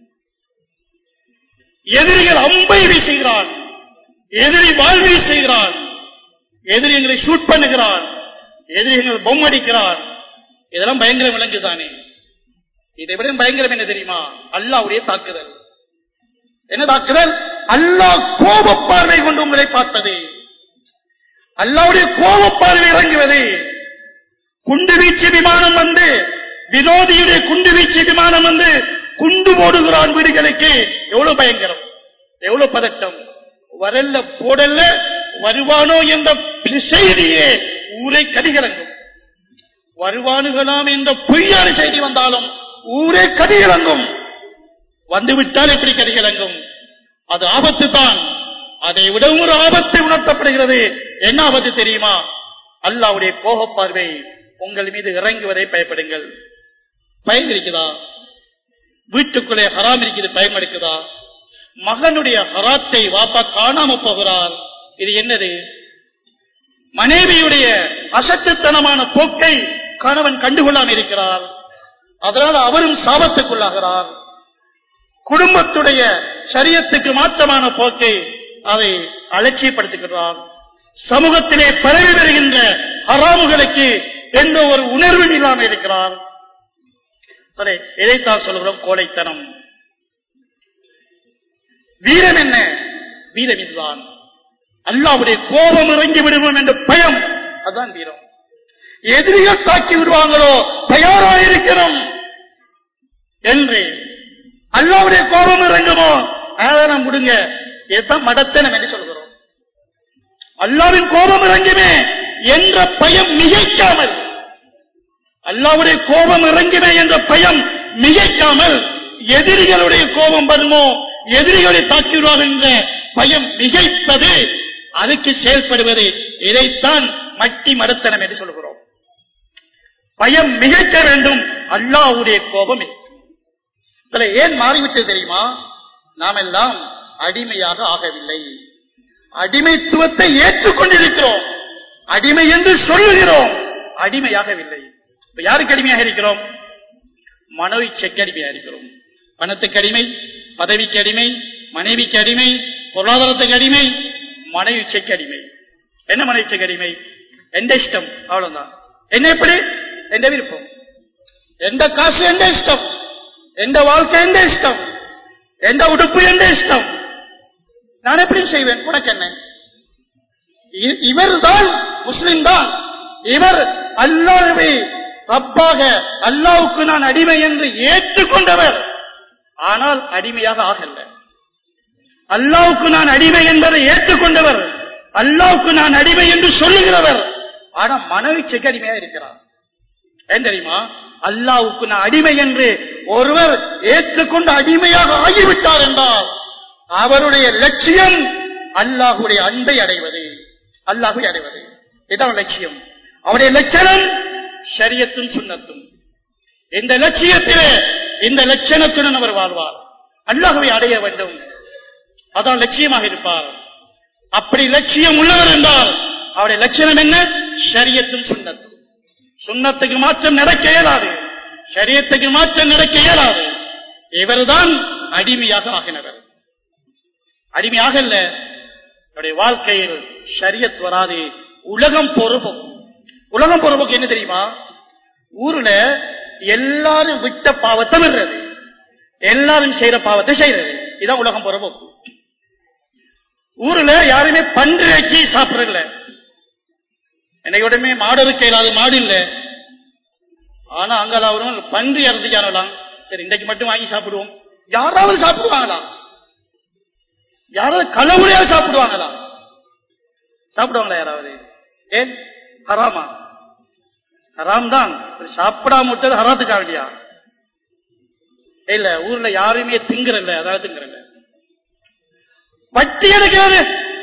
Speaker 1: எதிரிகள் அம்பை வீசுகிறான் எதிரி வாழ்வை செய்கிறான் எதிரி எங்களை ஷூட் பண்ணுகிறான் எதிரி எங்கள் பொம்மடிக்கிறான் இதெல்லாம் பயங்கர விலங்குதானே இதை விட பயங்கரம் என்ன தெரியுமா அல்லாவுடைய தாக்குதல் என்ன தாக்குதல் அல்லாஹ் கோபப்பார்வை கொண்டு உங்களை பார்த்தது அல்லாவுடைய கோபப்பார்வை இறங்குவது குண்டு வீச்சு விமானம் வந்து வினோதியுடைய குண்டு வீச்சு விமானம் வந்து குண்டு போடுகிறான் வீடுகளுக்கு எவ்வளவு பயங்கரம் எவ்வளவு பதட்டம் வரல்ல போடல்ல வருவானோ என்ற செய்தியே ஊரை கதிகலங்கும் வருவானுகளாம் என்ற பொய்யான செய்தி வந்தாலும் ஊரே கதிகலங்கும் வந்துவிட்டால் எப்படி கதிகலங்கும் அது ஆபத்து தான் அதை விடவும் ஒரு ஆபத்து உணர்த்தப்படுகிறது என்ன ஆபத்து தெரியுமா அல்லாவுடைய கோபப்பார்வை உங்கள் மீது இறங்குவதை பயப்படுங்கள் பயம் இருக்குதா வீட்டுக்குள்ளே ஹராம் இருக்குது பயம் இருக்குதா மகனுடைய ஹராத்தை வாப்பா காணாம போகிறார் இது என்னது மனைவியுடைய அசட்டுத்தனமான போக்கை கணவன் கண்டுகொள்ளாமல் இருக்கிறார் அதனால் அவரும் சாபத்துக்குள்ளாகிறார் குடும்பத்துடைய சரியத்துக்கு மாற்றமான போக்கை அதை அலட்சியப்படுத்துகிறார் சமூகத்திலே பரவி வருகின்ற ஹராமுகளுக்கு எந்த ஒரு உணர்வு இல்லாமல் இருக்கிறார் சரி இதைத்தான் சொல்கிறோம் கோடைத்தனம் வீரம் என்ன வீரம் இதுதான் அல்லாவுடைய கோபம் இறங்கி விடுவோம் என்ற பயம் அதுதான் வீரம் எதிரிகள் தாக்கி விடுவாங்களோ தயாராயிருக்கிறோம் என்று அல்லாவுடைய கோபம் இறங்குமோ அதான் முடுங்க இதுதான் மடத்தனம் என்று சொல்கிறோம் அல்லாவின் கோபம் இறங்குமே என்ற பயம் மிகைக்காமல் அல்லாவுடைய கோபம் இறங்குமே என்ற பயம் மிகைக்காமல் எதிரிகளுடைய கோபம் வருமோ எதிரிகளை தாக்கிடுவார்கள் என்ற பயம் மிகைப்பது அதுக்கு செயல்படுவது இதைத்தான் மட்டி மடத்தனம் என்று சொல்கிறோம் பயம் மிகைக்க வேண்டும் அல்லாஹ்வுடைய கோபம் இல்லை. இதுல ஏன் மாறிவிட்டது தெரியுமா நாம் எல்லாம் அடிமையாக ஆகவில்லை அடிமைத்துவத்தை ஏற்றுக்கொண்டிருக்கிறோம் அடிமை என்று சொல்லுகிறோம் அடிமையாகவில்லை இப்ப யாருக்கு அடிமையாக இருக்கிறோம் மனோ இச்சைக்கு அடிமையாக இருக்கிறோம் பணத்துக்கு அடிமை பதவிக்கு அடிமை மனைவிக்கு அடிமை பொருளாதாரத்துக்கு அடிமை மனைவி இச்சைக்கு அடிமை என்ன மனைவி இச்சைக்கு அடிமை எந்த இஷ்டம் அவ்வளவுதான் என்ன எப்படி எந்த விருப்பம் எந்த காசு எந்த இஷ்டம் எந்த வாழ்க்கை எந்த இஷ்டம் எந்த உடுப்பு எந்த இஷ்டம் நான் எப்படி செய்வேன் உனக்கு என்ன இவர் தான் முஸ்லிம் தான் இவர் அல்லாஹ்வை ரப்பாக அல்லாவுக்கு நான் அடிமை என்று ஏற்றுக்கொண்டவர் ஆனால் அடிமையாக ஆகல அல்லாவுக்கு நான் அடிமை என்பதை ஏற்றுக்கொண்டவர் அல்லாவுக்கு நான் அடிமை என்று சொல்லுகிறவர் ஆனா மனவிச்சைக்கு அடிமையா இருக்கிறார் ஏன் தெரியுமா அல்லாவுக்கு நான் அடிமை என்று ஒருவர் ஏற்றுக்கொண்டு அடிமையாக ஆகிவிட்டார் என்றால் அவருடைய லட்சியம் அல்லாஹுடைய அன்பை அடைவது அல்லாஹை அடைவது இதான் லட்சியம் அவருடைய லட்சணம் ஷரியத்தும் சுண்ணத்தும் இந்த லட்சியத்திலே இந்த லட்சணத்துடன் அவர் வாழ்வார் அல்லாஹுவை அடைய வேண்டும் அதான் லட்சியமாக இருப்பார் அப்படி லட்சியம் உள்ளவர் என்றால் அவருடைய லட்சணம் என்ன ஷரியத்தும் சுண்ணத்தும் சுண்ணத்துக்கு மாற்றம் நடக்க இயலாது ஷரியத்துக்கு மாற்றம் நடக்க இயலாது இவர்தான் அடிமையாக ஆகினவர் அடிமையாக இல்ல அவருடைய வாழ்க்கையில் ஷரியத் வராது உலகம் பொறுப்பும் உலகம் பொறுப்புக்கு என்ன தெரியுமா ஊர்ல எல்லாரும் விட்ட பாவத்தை விடுறது எல்லாரும் செய்யற பாவத்தை செய்யறது இதான் உலகம் பொறுப்பு ஊர்ல யாருமே பன்று வச்சு சாப்பிடல என்னையோடமே மாடு இருக்க இல்லாத மாடு இல்ல ஆனா அங்கெல்லாம் வரும் பன்றி இறந்துக்கானலாம் சரி இன்றைக்கு மட்டும் வாங்கி சாப்பிடுவோம் யாராவது சாப்பிடுவாங்களா யாராவது கலவுலையா சாப்பிடுவாங்களா சாப்பிடுவாங்களா யாராவது ஏன் ஹராமா ஹராம் தான் சாப்பிடாம விட்டது ஹராத்துக்காக இல்லையா இல்ல ஊர்ல யாருமே திங்குறல்ல அதாவது திங்குறல்ல வட்டி எடுக்கிறது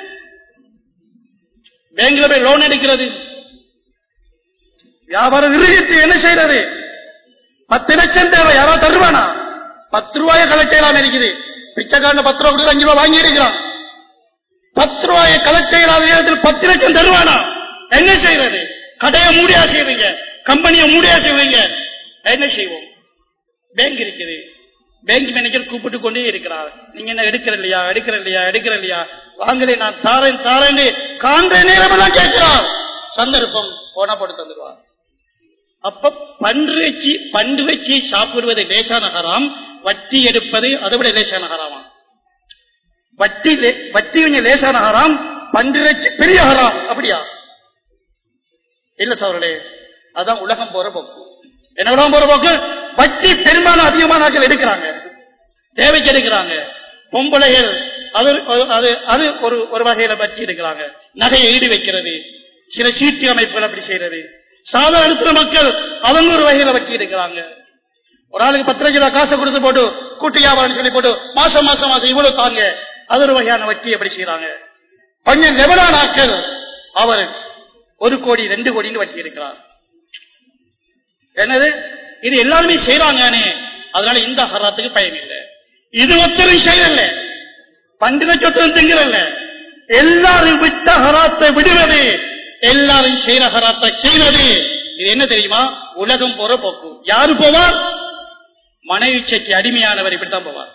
Speaker 1: பேங்க்ல போய் லோன் எடுக்கிறது வியாபாரம் நிறுவிட்டு என்ன செய்யறது பத்து லட்சம் தேவை யாராவது தருவானா பத்து ரூபாய கலெக்ட் செய்யலாம் இருக்குது பிச்சைக்காரன் பத்து ரூபா கொடுத்து அஞ்சு ரூபாய் வாங்கி எடுக்கிறான் பத்து ரூபாய கலெக்ட் செய்யலாத நேரத்தில் பத்து லட்சம் தருவானா என்ன செய்யறது கடையை மூடியா செய்வீங்க கம்பெனியை மூடியா செய்வீங்க என்ன செய்வோம் பேங்க் இருக்குது பேங்க் மேனேஜர் கூப்பிட்டு கொண்டே இருக்கிறார் நீங்க என்ன எடுக்கிற இல்லையா எடுக்கிற இல்லையா எடுக்கிற இல்லையா வாங்கலே நான் தாரேன் தாரேன் காண்ற நேரம் எல்லாம் கேட்கிறார் சந்தர்ப்பம் போனா போட்டு தந்துடுவார் அப்ப பன்று வச்சு பண்டு வச்சு சாப்பிடுவது லேசான ஹராம் வட்டி எடுப்பது அதை விட லேசான ஹராமா வட்டி லே- வட்டி கொஞ்சம் லேசான ஹராம் பண்டு வச்சு பெரிய ஹராம் அப்படியா இல்ல சோழர்களே அதான் உலகம் போற போக்கு என்ன உலகம் போற போக்கு வட்டி பெரும்பாலும் அதிகமான ஆட்கள் எடுக்கிறாங்க தேவைக்கு எடுக்கிறாங்க பொம்பளைகள் அது அது அது ஒரு ஒரு வகையில வட்டி எடுக்கிறாங்க நகையை ஈடு வைக்கிறது சில சீட்டு அமைப்புகள் அப்படி செய்யறது சாதாரண மக்கள் அவங்க ஒரு வகையில வட்டி எடுக்கிறாங்க ஒரு ஆளுக்கு பத்து லட்சம் ரூபாய் காசை கொடுத்து போட்டு கூட்டு வியாபாரம் சொல்லி போட்டு மாசம் மாசம் மாசம் இவ்வளவு தாங்க அது ஒரு வகையான வட்டி எப்படி செய்யறாங்க கொஞ்சம் லெவலான ஆட்கள் அவர் ஒரு கோடி ரெண்டு கோடின்னு வட்டி எடுக்கிறார் என்னது இது எல்லாருமே செய்யறாங்கன்னு அதனால இந்த ஹராத்துக்கு பயம் இல்லை இது ஒருத்தரும் செய்யல பண்டித சொத்தம் திங்கிறல்ல எல்லாரும் விட்ட ஹராத்தை விடுவது எல்லாரும் செய்யற ஹராத்தை செய்வது இது என்ன தெரியுமா உலகம் போற போக்கு யாரு போவார் மனைவிச்சைக்கு அடிமையானவர் இப்படித்தான் போவார்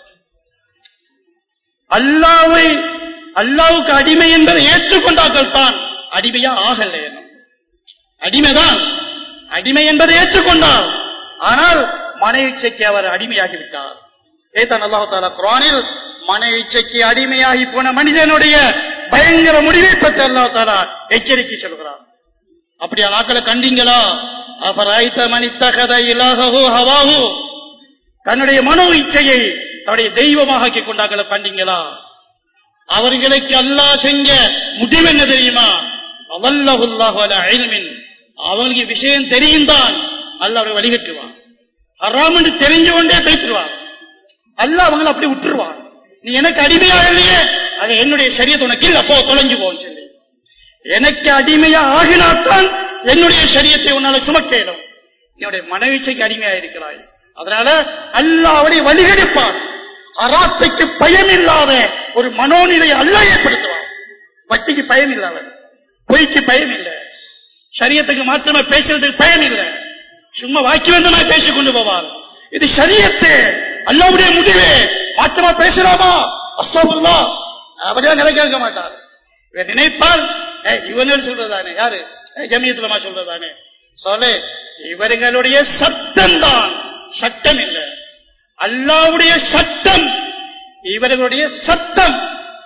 Speaker 1: அல்லாவை அல்லாவுக்கு அடிமை என்பதை ஏற்றுக்கொண்டார்கள் தான் அடிமையா ஆகல என்னும் அடிமைதான் அடிமை என்பதை ஏற்றுக்கொண்டார் ஆனால் மனைவிச்சைக்கு அவர் அடிமையாகிவிட்டார் ஏதான் அல்லாஹு தாலா குரானில் மனைவிச்சைக்கு அடிமையாகி போன மனிதனுடைய பயங்கர முடிவை பற்றி அல்லாஹ் தாலா எச்சரிக்கை சொல்கிறார் அப்படியா நாட்களை கண்டீங்களா அபராய்த்த மனிதகத இலகஹு ஹவாஹு தன்னுடைய மனோ இச்சையை தன்னுடைய தெய்வமாக ஆக்கிக் கொண்டாக்களை கண்டீங்களா அவர்களுக்கு அல்லாஹ் செஞ்ச முடிவு என்ன தெரியுமா அவல்லஹுல்லாஹு அலா இல்மின் அவங்களுக்கு விஷயம் தெரியும் தான் அல்லாஹ் அவரை வழிகட்டுவான் ஹராம் என்று தெரிஞ்சு கொண்டே பேசுவான் அல்லாஹ் அவங்களை அப்படி விட்டுருவான் நீ எனக்கு அடிமையா இல்லையே அது என்னுடைய சரியத்தை உனக்கு இல்ல போ தொலைஞ்சு போன்னு சொல்லி எனக்கு அடிமையா ஆகினாத்தான் என்னுடைய சரியத்தை உன்னால சுமக்க இயலும் என்னுடைய மனைவிச்சைக்கு அடிமையா இருக்கிறாய் அதனால அல்லாவுடைய வழிகெடுப்பான் அராத்தைக்கு பயம் இல்லாத ஒரு மனோநிலை அல்ல ஏற்படுத்துவான் வட்டிக்கு பயம் இல்லாத பொய்க்கு பயம் இல்லை சரியத்துக்கு மாத்திரமா பேசுறதுக்கு பயம் இல்லை சும்மா வாக்கி வந்தமா பேசிக் கொண்டு போவார் இது சரியத்து அல்லாவுடைய முடிவு மாற்றமா பேசலாமா அஸ்தோபுல்லா அப்படியே நினைக்க மாட்டார் இவன் நினைப்பால் ஏய், இவனும் சொல்றதானே யாரு ஏய், ஜமியத்துலமா சொல்றதானே சொல்லு இவர்களுடைய சட்டம் தான் சட்டம் இல்ல அல்லாவுடைய சட்டம் இவர்களுடைய சட்டம்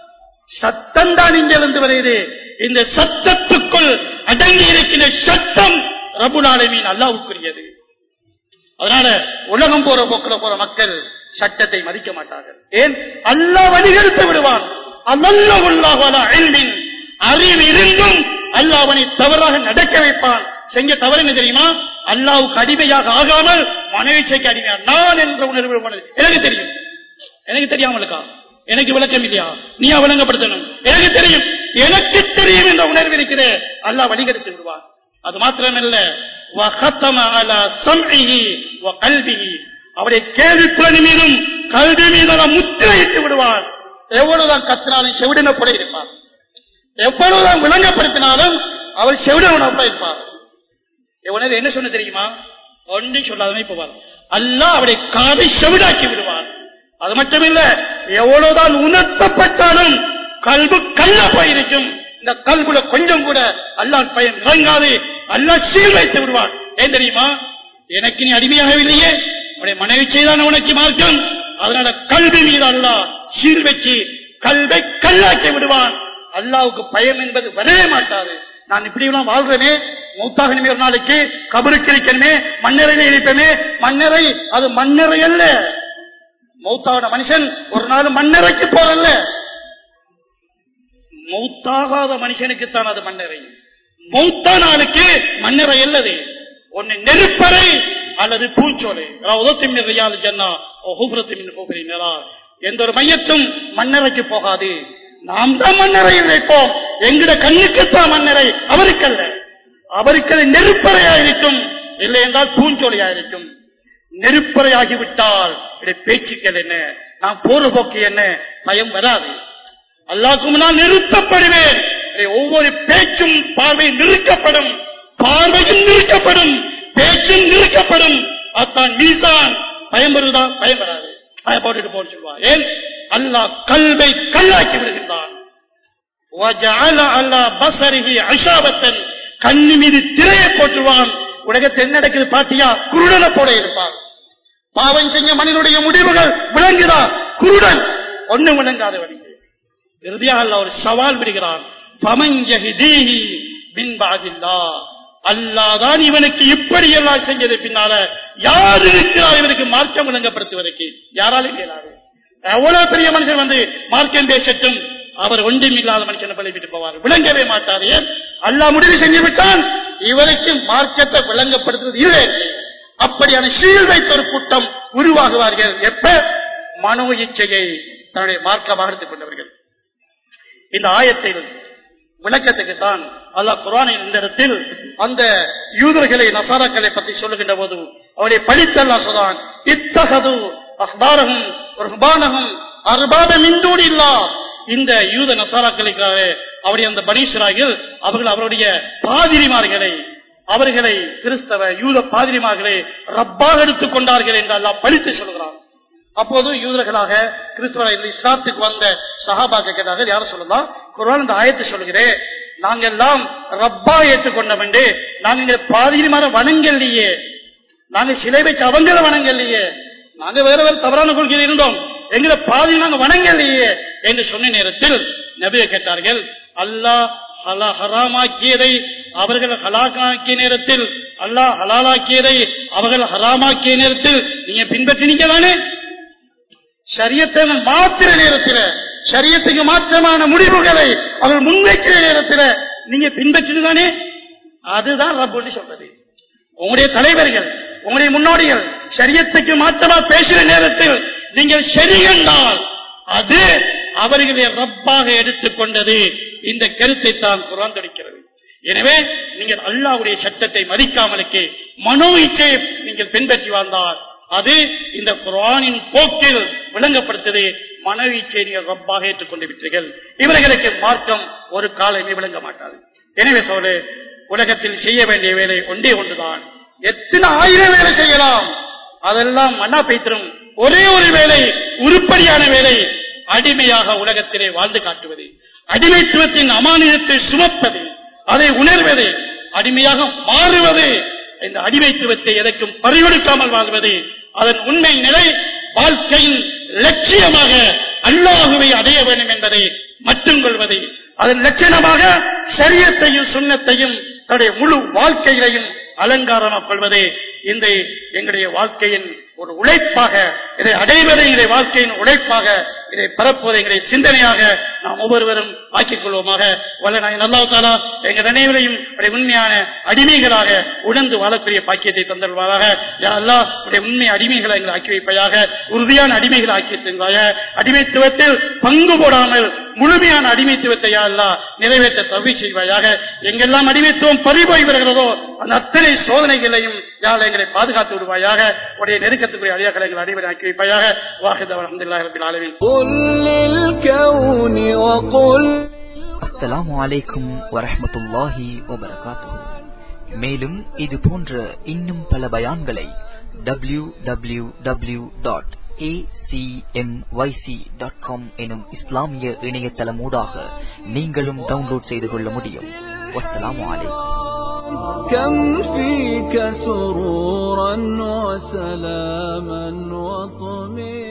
Speaker 1: சத்தம் தான் இங்கிருந்து வருகிறது இந்த சத்தத்துக்குள் அடங்கி இருக்கிற சட்டம் ரபுலாலமீன் அல்லாவுக்குரியது அதனால உலகம் போற போக்குல போற மக்கள் சட்டத்தை மதிக்க மாட்டார்கள் ஏன் அல்லாஹ் வழிகெடுத்து விடுவான் அல்ல உள்ளாஹலா அல்மின் அறிவு இருந்தும் அல்லாஹ் அவனை தவறாக நடக்க வைப்பான் செஞ்ச தவறு என்ன தெரியுமா அல்லாவுக்கு அடிமையாக ஆகாமல் மனைவிச்சைக்கு அடிமையா நான் என்ற உணர்வு உனது. எனக்கு தெரியும் எனக்கு தெரியாமலுக்கா எனக்கு விளக்கம் இல்லையா நீ விளங்கப்படுத்தணும் எனக்கு தெரியும் எனக்கு தெரியும் என்ற உணர்வு இருக்கிறே அல்லாஹ் வழிகெடுத்து விடுவான் அது மாத்திரமல்ல وختم على سمعه وقلبه அவருடைய கேள்விப்புலன் மீதும் கல்வி மீதும் முத்திரையிட்டு விடுவார் எவ்வளவுதான் கத்தினாலும் செவிடன போல இருப்பார் எவ்வளவுதான் விளங்கப்படுத்தினாலும் அவர் செவிடன போல இருப்பார் இவனது என்ன சொன்ன தெரியுமா ஒன்றும் சொல்லாதமே போவார் அல்லாஹ் அவருடைய காதை செவிடாக்கி விடுவார் அது மட்டுமில்ல எவ்வளவுதான் உணர்த்தப்பட்டாலும் கல்பு கல்ல போயிருக்கும் இந்த கல்புல கொஞ்சம் கூட அல்லாஹ் பயன் இறங்காது அல்லாஹ் சீர் வைத்து விடுவான் ஏன் தெரியுமா எனக்கு நீ அடிமையாகவில்லையே உடைய மனைவி செய்தான உனக்கு மார்க்கம் அதனால கல்வி மீது அல்லாஹ் சீர் வச்சு கல்வை கல்லாக்கி விடுவான் அல்லாவுக்கு பயம் என்பது வரவே மாட்டாது நான் இப்படி எல்லாம் வாழ்றேனே மூத்தாகணுமே ஒரு நாளைக்கு கபருக்கு இருக்கணுமே மண்ணறையில இருப்பேனே மண்ணறை அது மண்ணறை அல்ல மௌத்தான மனுஷன் ஒரு நாள் மண்ணறைக்கு போறல்ல மௌத்தாகாத மனுஷனுக்குத்தான் அது மண்ணறை மௌத்தான ஆளுக்கு மண்ணறை அல்லது ஒன்னு நெருப்பறை அல்லது பூஞ்சோலை உதத்தின் ஜன்னா ஹூபுரத்தின் எந்த ஒரு மையத்தும் மண்ணறைக்கு போகாது நாம் தான் மண்ணறையில் வைப்போம் எங்கட கண்ணுக்குத்தான் மண்ணறை அவருக்கல்ல அவருக்கு அது நெருப்பறையா இருக்கும் இல்லை என்றால் பூஞ்சோலையா இருக்கும் நெருப்பறையாகிவிட்டால் இதை பேச்சுக்கள் என்ன நான் போற போக்கு என்ன பயம் வராது அல்லாக்கு முன்னால் நிறுத்தப்படுவேன் இதை ஒவ்வொரு பேச்சும் பார்வை நிறுக்கப்படும் பார்வையும் நிறுக்கப்படும் பேச்சும் நிறுக்கப்படும் அத்தான் மீசான் பயம் வருதா பயம் வராது பயம் போட்டுட்டு போன்னு சொல்லுவான் ஏன் அல்லாஹ் கல்வை கல்லாக்கி விடுகின்றான் وَجَعَلَ عَلَى بَصَرِهِ عِشَاوَةً கண்ணு மீது திரையை போட்டுவான் உலகத்தில் என்ன நடக்குது பாத்தியா குருடனை போல இருப்பான் பாவம் செஞ்ச மனிதனுடைய முடிவுகள் விளங்குதா குருடன் ஒண்ணு விளங்காதவனுக்கு இறுதியாக அல்லாஹ் ஒரு சவால் விடுகிறான் பமஞ்சஹிதீஹி மின் பாதில்லா அல்லாதான் இவனுக்கு இப்படி எல்லாம் செஞ்சது பின்னால யார் இருக்கிறார் இவனுக்கு மார்க்கம் விளங்கப்படுத்துவதற்கு யாராலும் இயலாது எவ்வளவு பெரிய மனுஷன் வந்து மார்க்கம் பேசட்டும் அவர் ஒன்றும் இல்லாத மனுஷனை பழிவிட்டு போவார் விளங்கவே மாட்டார் ஏன் அல்லாஹ் முடிவு செஞ்சு விட்டான் இவருக்கு மார்க்கத்தை விளங்கப்படுத்துவது இல்லை அப்படியான சீல் வைத்த ஒரு கூட்டம் உருவாகுவார்கள் எப்ப மனோ இச்சையை தன்னுடைய மார்க்கமாக எடுத்துக் கொண்டவர்கள் இந்த ஆயத்தில் விளக்கத்துக்கு தான் அல்லாஹ் குரானின் இந்த இடத்தில் அந்த யூதர்களை நசாராக்களை பற்றி சொல்லுகின்ற போது அவரை படித்தல்லா சொல்றான் இத்தகது அஹ்பாரகம் ருஹ்பானகம் அர்பாத மிந்தூடி இல்லா இந்த யூத நசாராக்களுக்காக அவருடைய அந்த பனீஸ்வராகில் அவர்கள் அவருடைய பாதிரிமார்களை அவர்களை கிறிஸ்தவ யூத பாதிரிமார்களை ரப்பாக எடுத்துக் கொண்டார்கள் என்று அல்லாஹ் பழித்து சொல்கிறான் அப்போது யூதர்களாக கிறிஸ்தவ இஸ்லாத்துக்கு வந்த சஹாபாக்க கேட்டார்கள் யாரும் சொல்லலாம் குரான் இந்த ஆயத்தை சொல்கிறேன் நாங்க எல்லாம் ரப்பா ஏற்றுக்கொண்டோம் என்று நாங்க இங்க பாதிரிமார வணங்கலையே நாங்க சிலை வச்சு அவங்கள வணங்கலையே நாங்க வேற வேற தவறான கொள்கையில் இருந்தோம் எங்களை பாதி நாங்க வணங்கலையே என்று சொன்ன நேரத்தில் நபியை கேட்டார்கள் அல்லாஹ் ஹலா ஹராமாக்கியதை அவர்கள் ஹலாக்காக்கிய நேரத்தில் அல்லாஹ் ஹலாலாக்கியதை அவர்கள் ஹராமாக்கிய நேரத்தில் நீங்க பின்பற்றினீங்க தானே சரியத்தை மாத்திர நேரத்தில் சரியத்துக்கு மாற்றமான முடிவுகளை அவர்கள் முன்வைக்கிற நேரத்தில் நீங்க பின்பற்றினதானே அதுதான் ரப்பு சொல்றது உங்களுடைய தலைவர்கள் உங்களுடைய முன்னோடிகள் சரியத்துக்கு மாற்றமா பேசுகிற நேரத்தில் நீங்கள் சரி என்றால் அது அவர்களை ரப்பாக எடுத்துக்கொண்டது இந்த கருத்தை தான் குரான் தடுக்கிறது எனவே நீங்கள் அல்லாவுடைய சட்டத்தை மதிக்காமலுக்கு மனோ இச்சையை நீங்கள் பின்பற்றி வாழ்ந்தால் அது இந்த குரானின் போக்கில் விளங்கப்படுத்தது மனோ இச்சையை நீங்கள் ரப்பாக ஏற்றுக்கொண்டு விட்டீர்கள் இவர்களுக்கு மார்க்கம் ஒரு காலமே விளங்க மாட்டாது எனவே சொல்லு உலகத்தில் செய்ய வேண்டிய வேலை ஒன்றே ஒன்றுதான் எத்தனை ஆயிரம் வேலை செய்யலாம் அதெல்லாம் மன்னா பைத்திரும் ஒரே ஒரு வேலை உருப்படியான வேலை அடிமையாக உலகத்திலே வாழ்ந்து காட்டுவது அடிமைத்துவத்தின் அமானியத்தை சுமப்பது அதை உணர்வது அடிமையாக மாறுவது இந்த அடிமைத்துவத்தை எதற்கும் பறிகொடுக்காமல் வாழ்வது அதன் உண்மை நிலை வாழ்க்கையின் லட்சியமாக அல்லாஹுவை அடைய வேண்டும் என்பதை மட்டும் கொள்வது அதன் லட்சணமாக சரியத்தையும் சுண்ணத்தையும் தன்னுடைய முழு வாழ்க்கையிலையும் அலங்காரமாக கொள்வது இந்த எங்களுடைய வாழ்க்கையின் ஒரு உழைப்பாக இதை அடைவதை இதை வாழ்க்கையின் உழைப்பாக இதை பரப்புவதை எங்களுடைய சிந்தனையாக நாம் ஒவ்வொருவரும் ஆக்கிக் கொள்வோமாக வல்ல நாய் நல்லாவுத்தாலா எங்கள் அனைவரையும் உடைய உண்மையான அடிமைகளாக உணர்ந்து வாழக்கூடிய பாக்கியத்தை தந்தல்வாராக யா அல்லா உடைய உண்மை அடிமைகளை எங்களை ஆக்கி வைப்பதாக உறுதியான அடிமைகளை ஆக்கி தருவாய அடிமைத்துவத்தில் பங்கு போடாமல் முழுமையான அடிமைத்துவத்தை யா அல்லா நிறைவேற்ற தவி செய்வாயாக எங்கெல்லாம் அடிமைத்துவம் பறிபோய் வருகிறதோ அந்த அத்தனை சோதனைகளையும் யாழ் எங்களை பாதுகாத்து விடுவாயாக உடைய நெருக்கத்துக்குரிய அடியாக்களை எங்கள் அனைவரை ஆக்கி வைப்பாயாக வாஹித் அலமதுல்லாஹி ரபில் ஆலமீன்
Speaker 2: قل للكون وقل
Speaker 3: அஸ்ஸலாமு அலைக்கும் வரஹ்மத்துல்லாஹி வபரகாத்துஹு மேலும் இது போன்ற இன்னும் பல பயான்களை W W W dot dot com எனும் இஸ்லாமிய இணையதளமூடாக நீங்களும் டவுன்லோட் செய்து கொள்ள முடியும் வஸ்ஸலாமு அலைக்கும்
Speaker 2: كم فيك سرورا وسلاما وطمئنا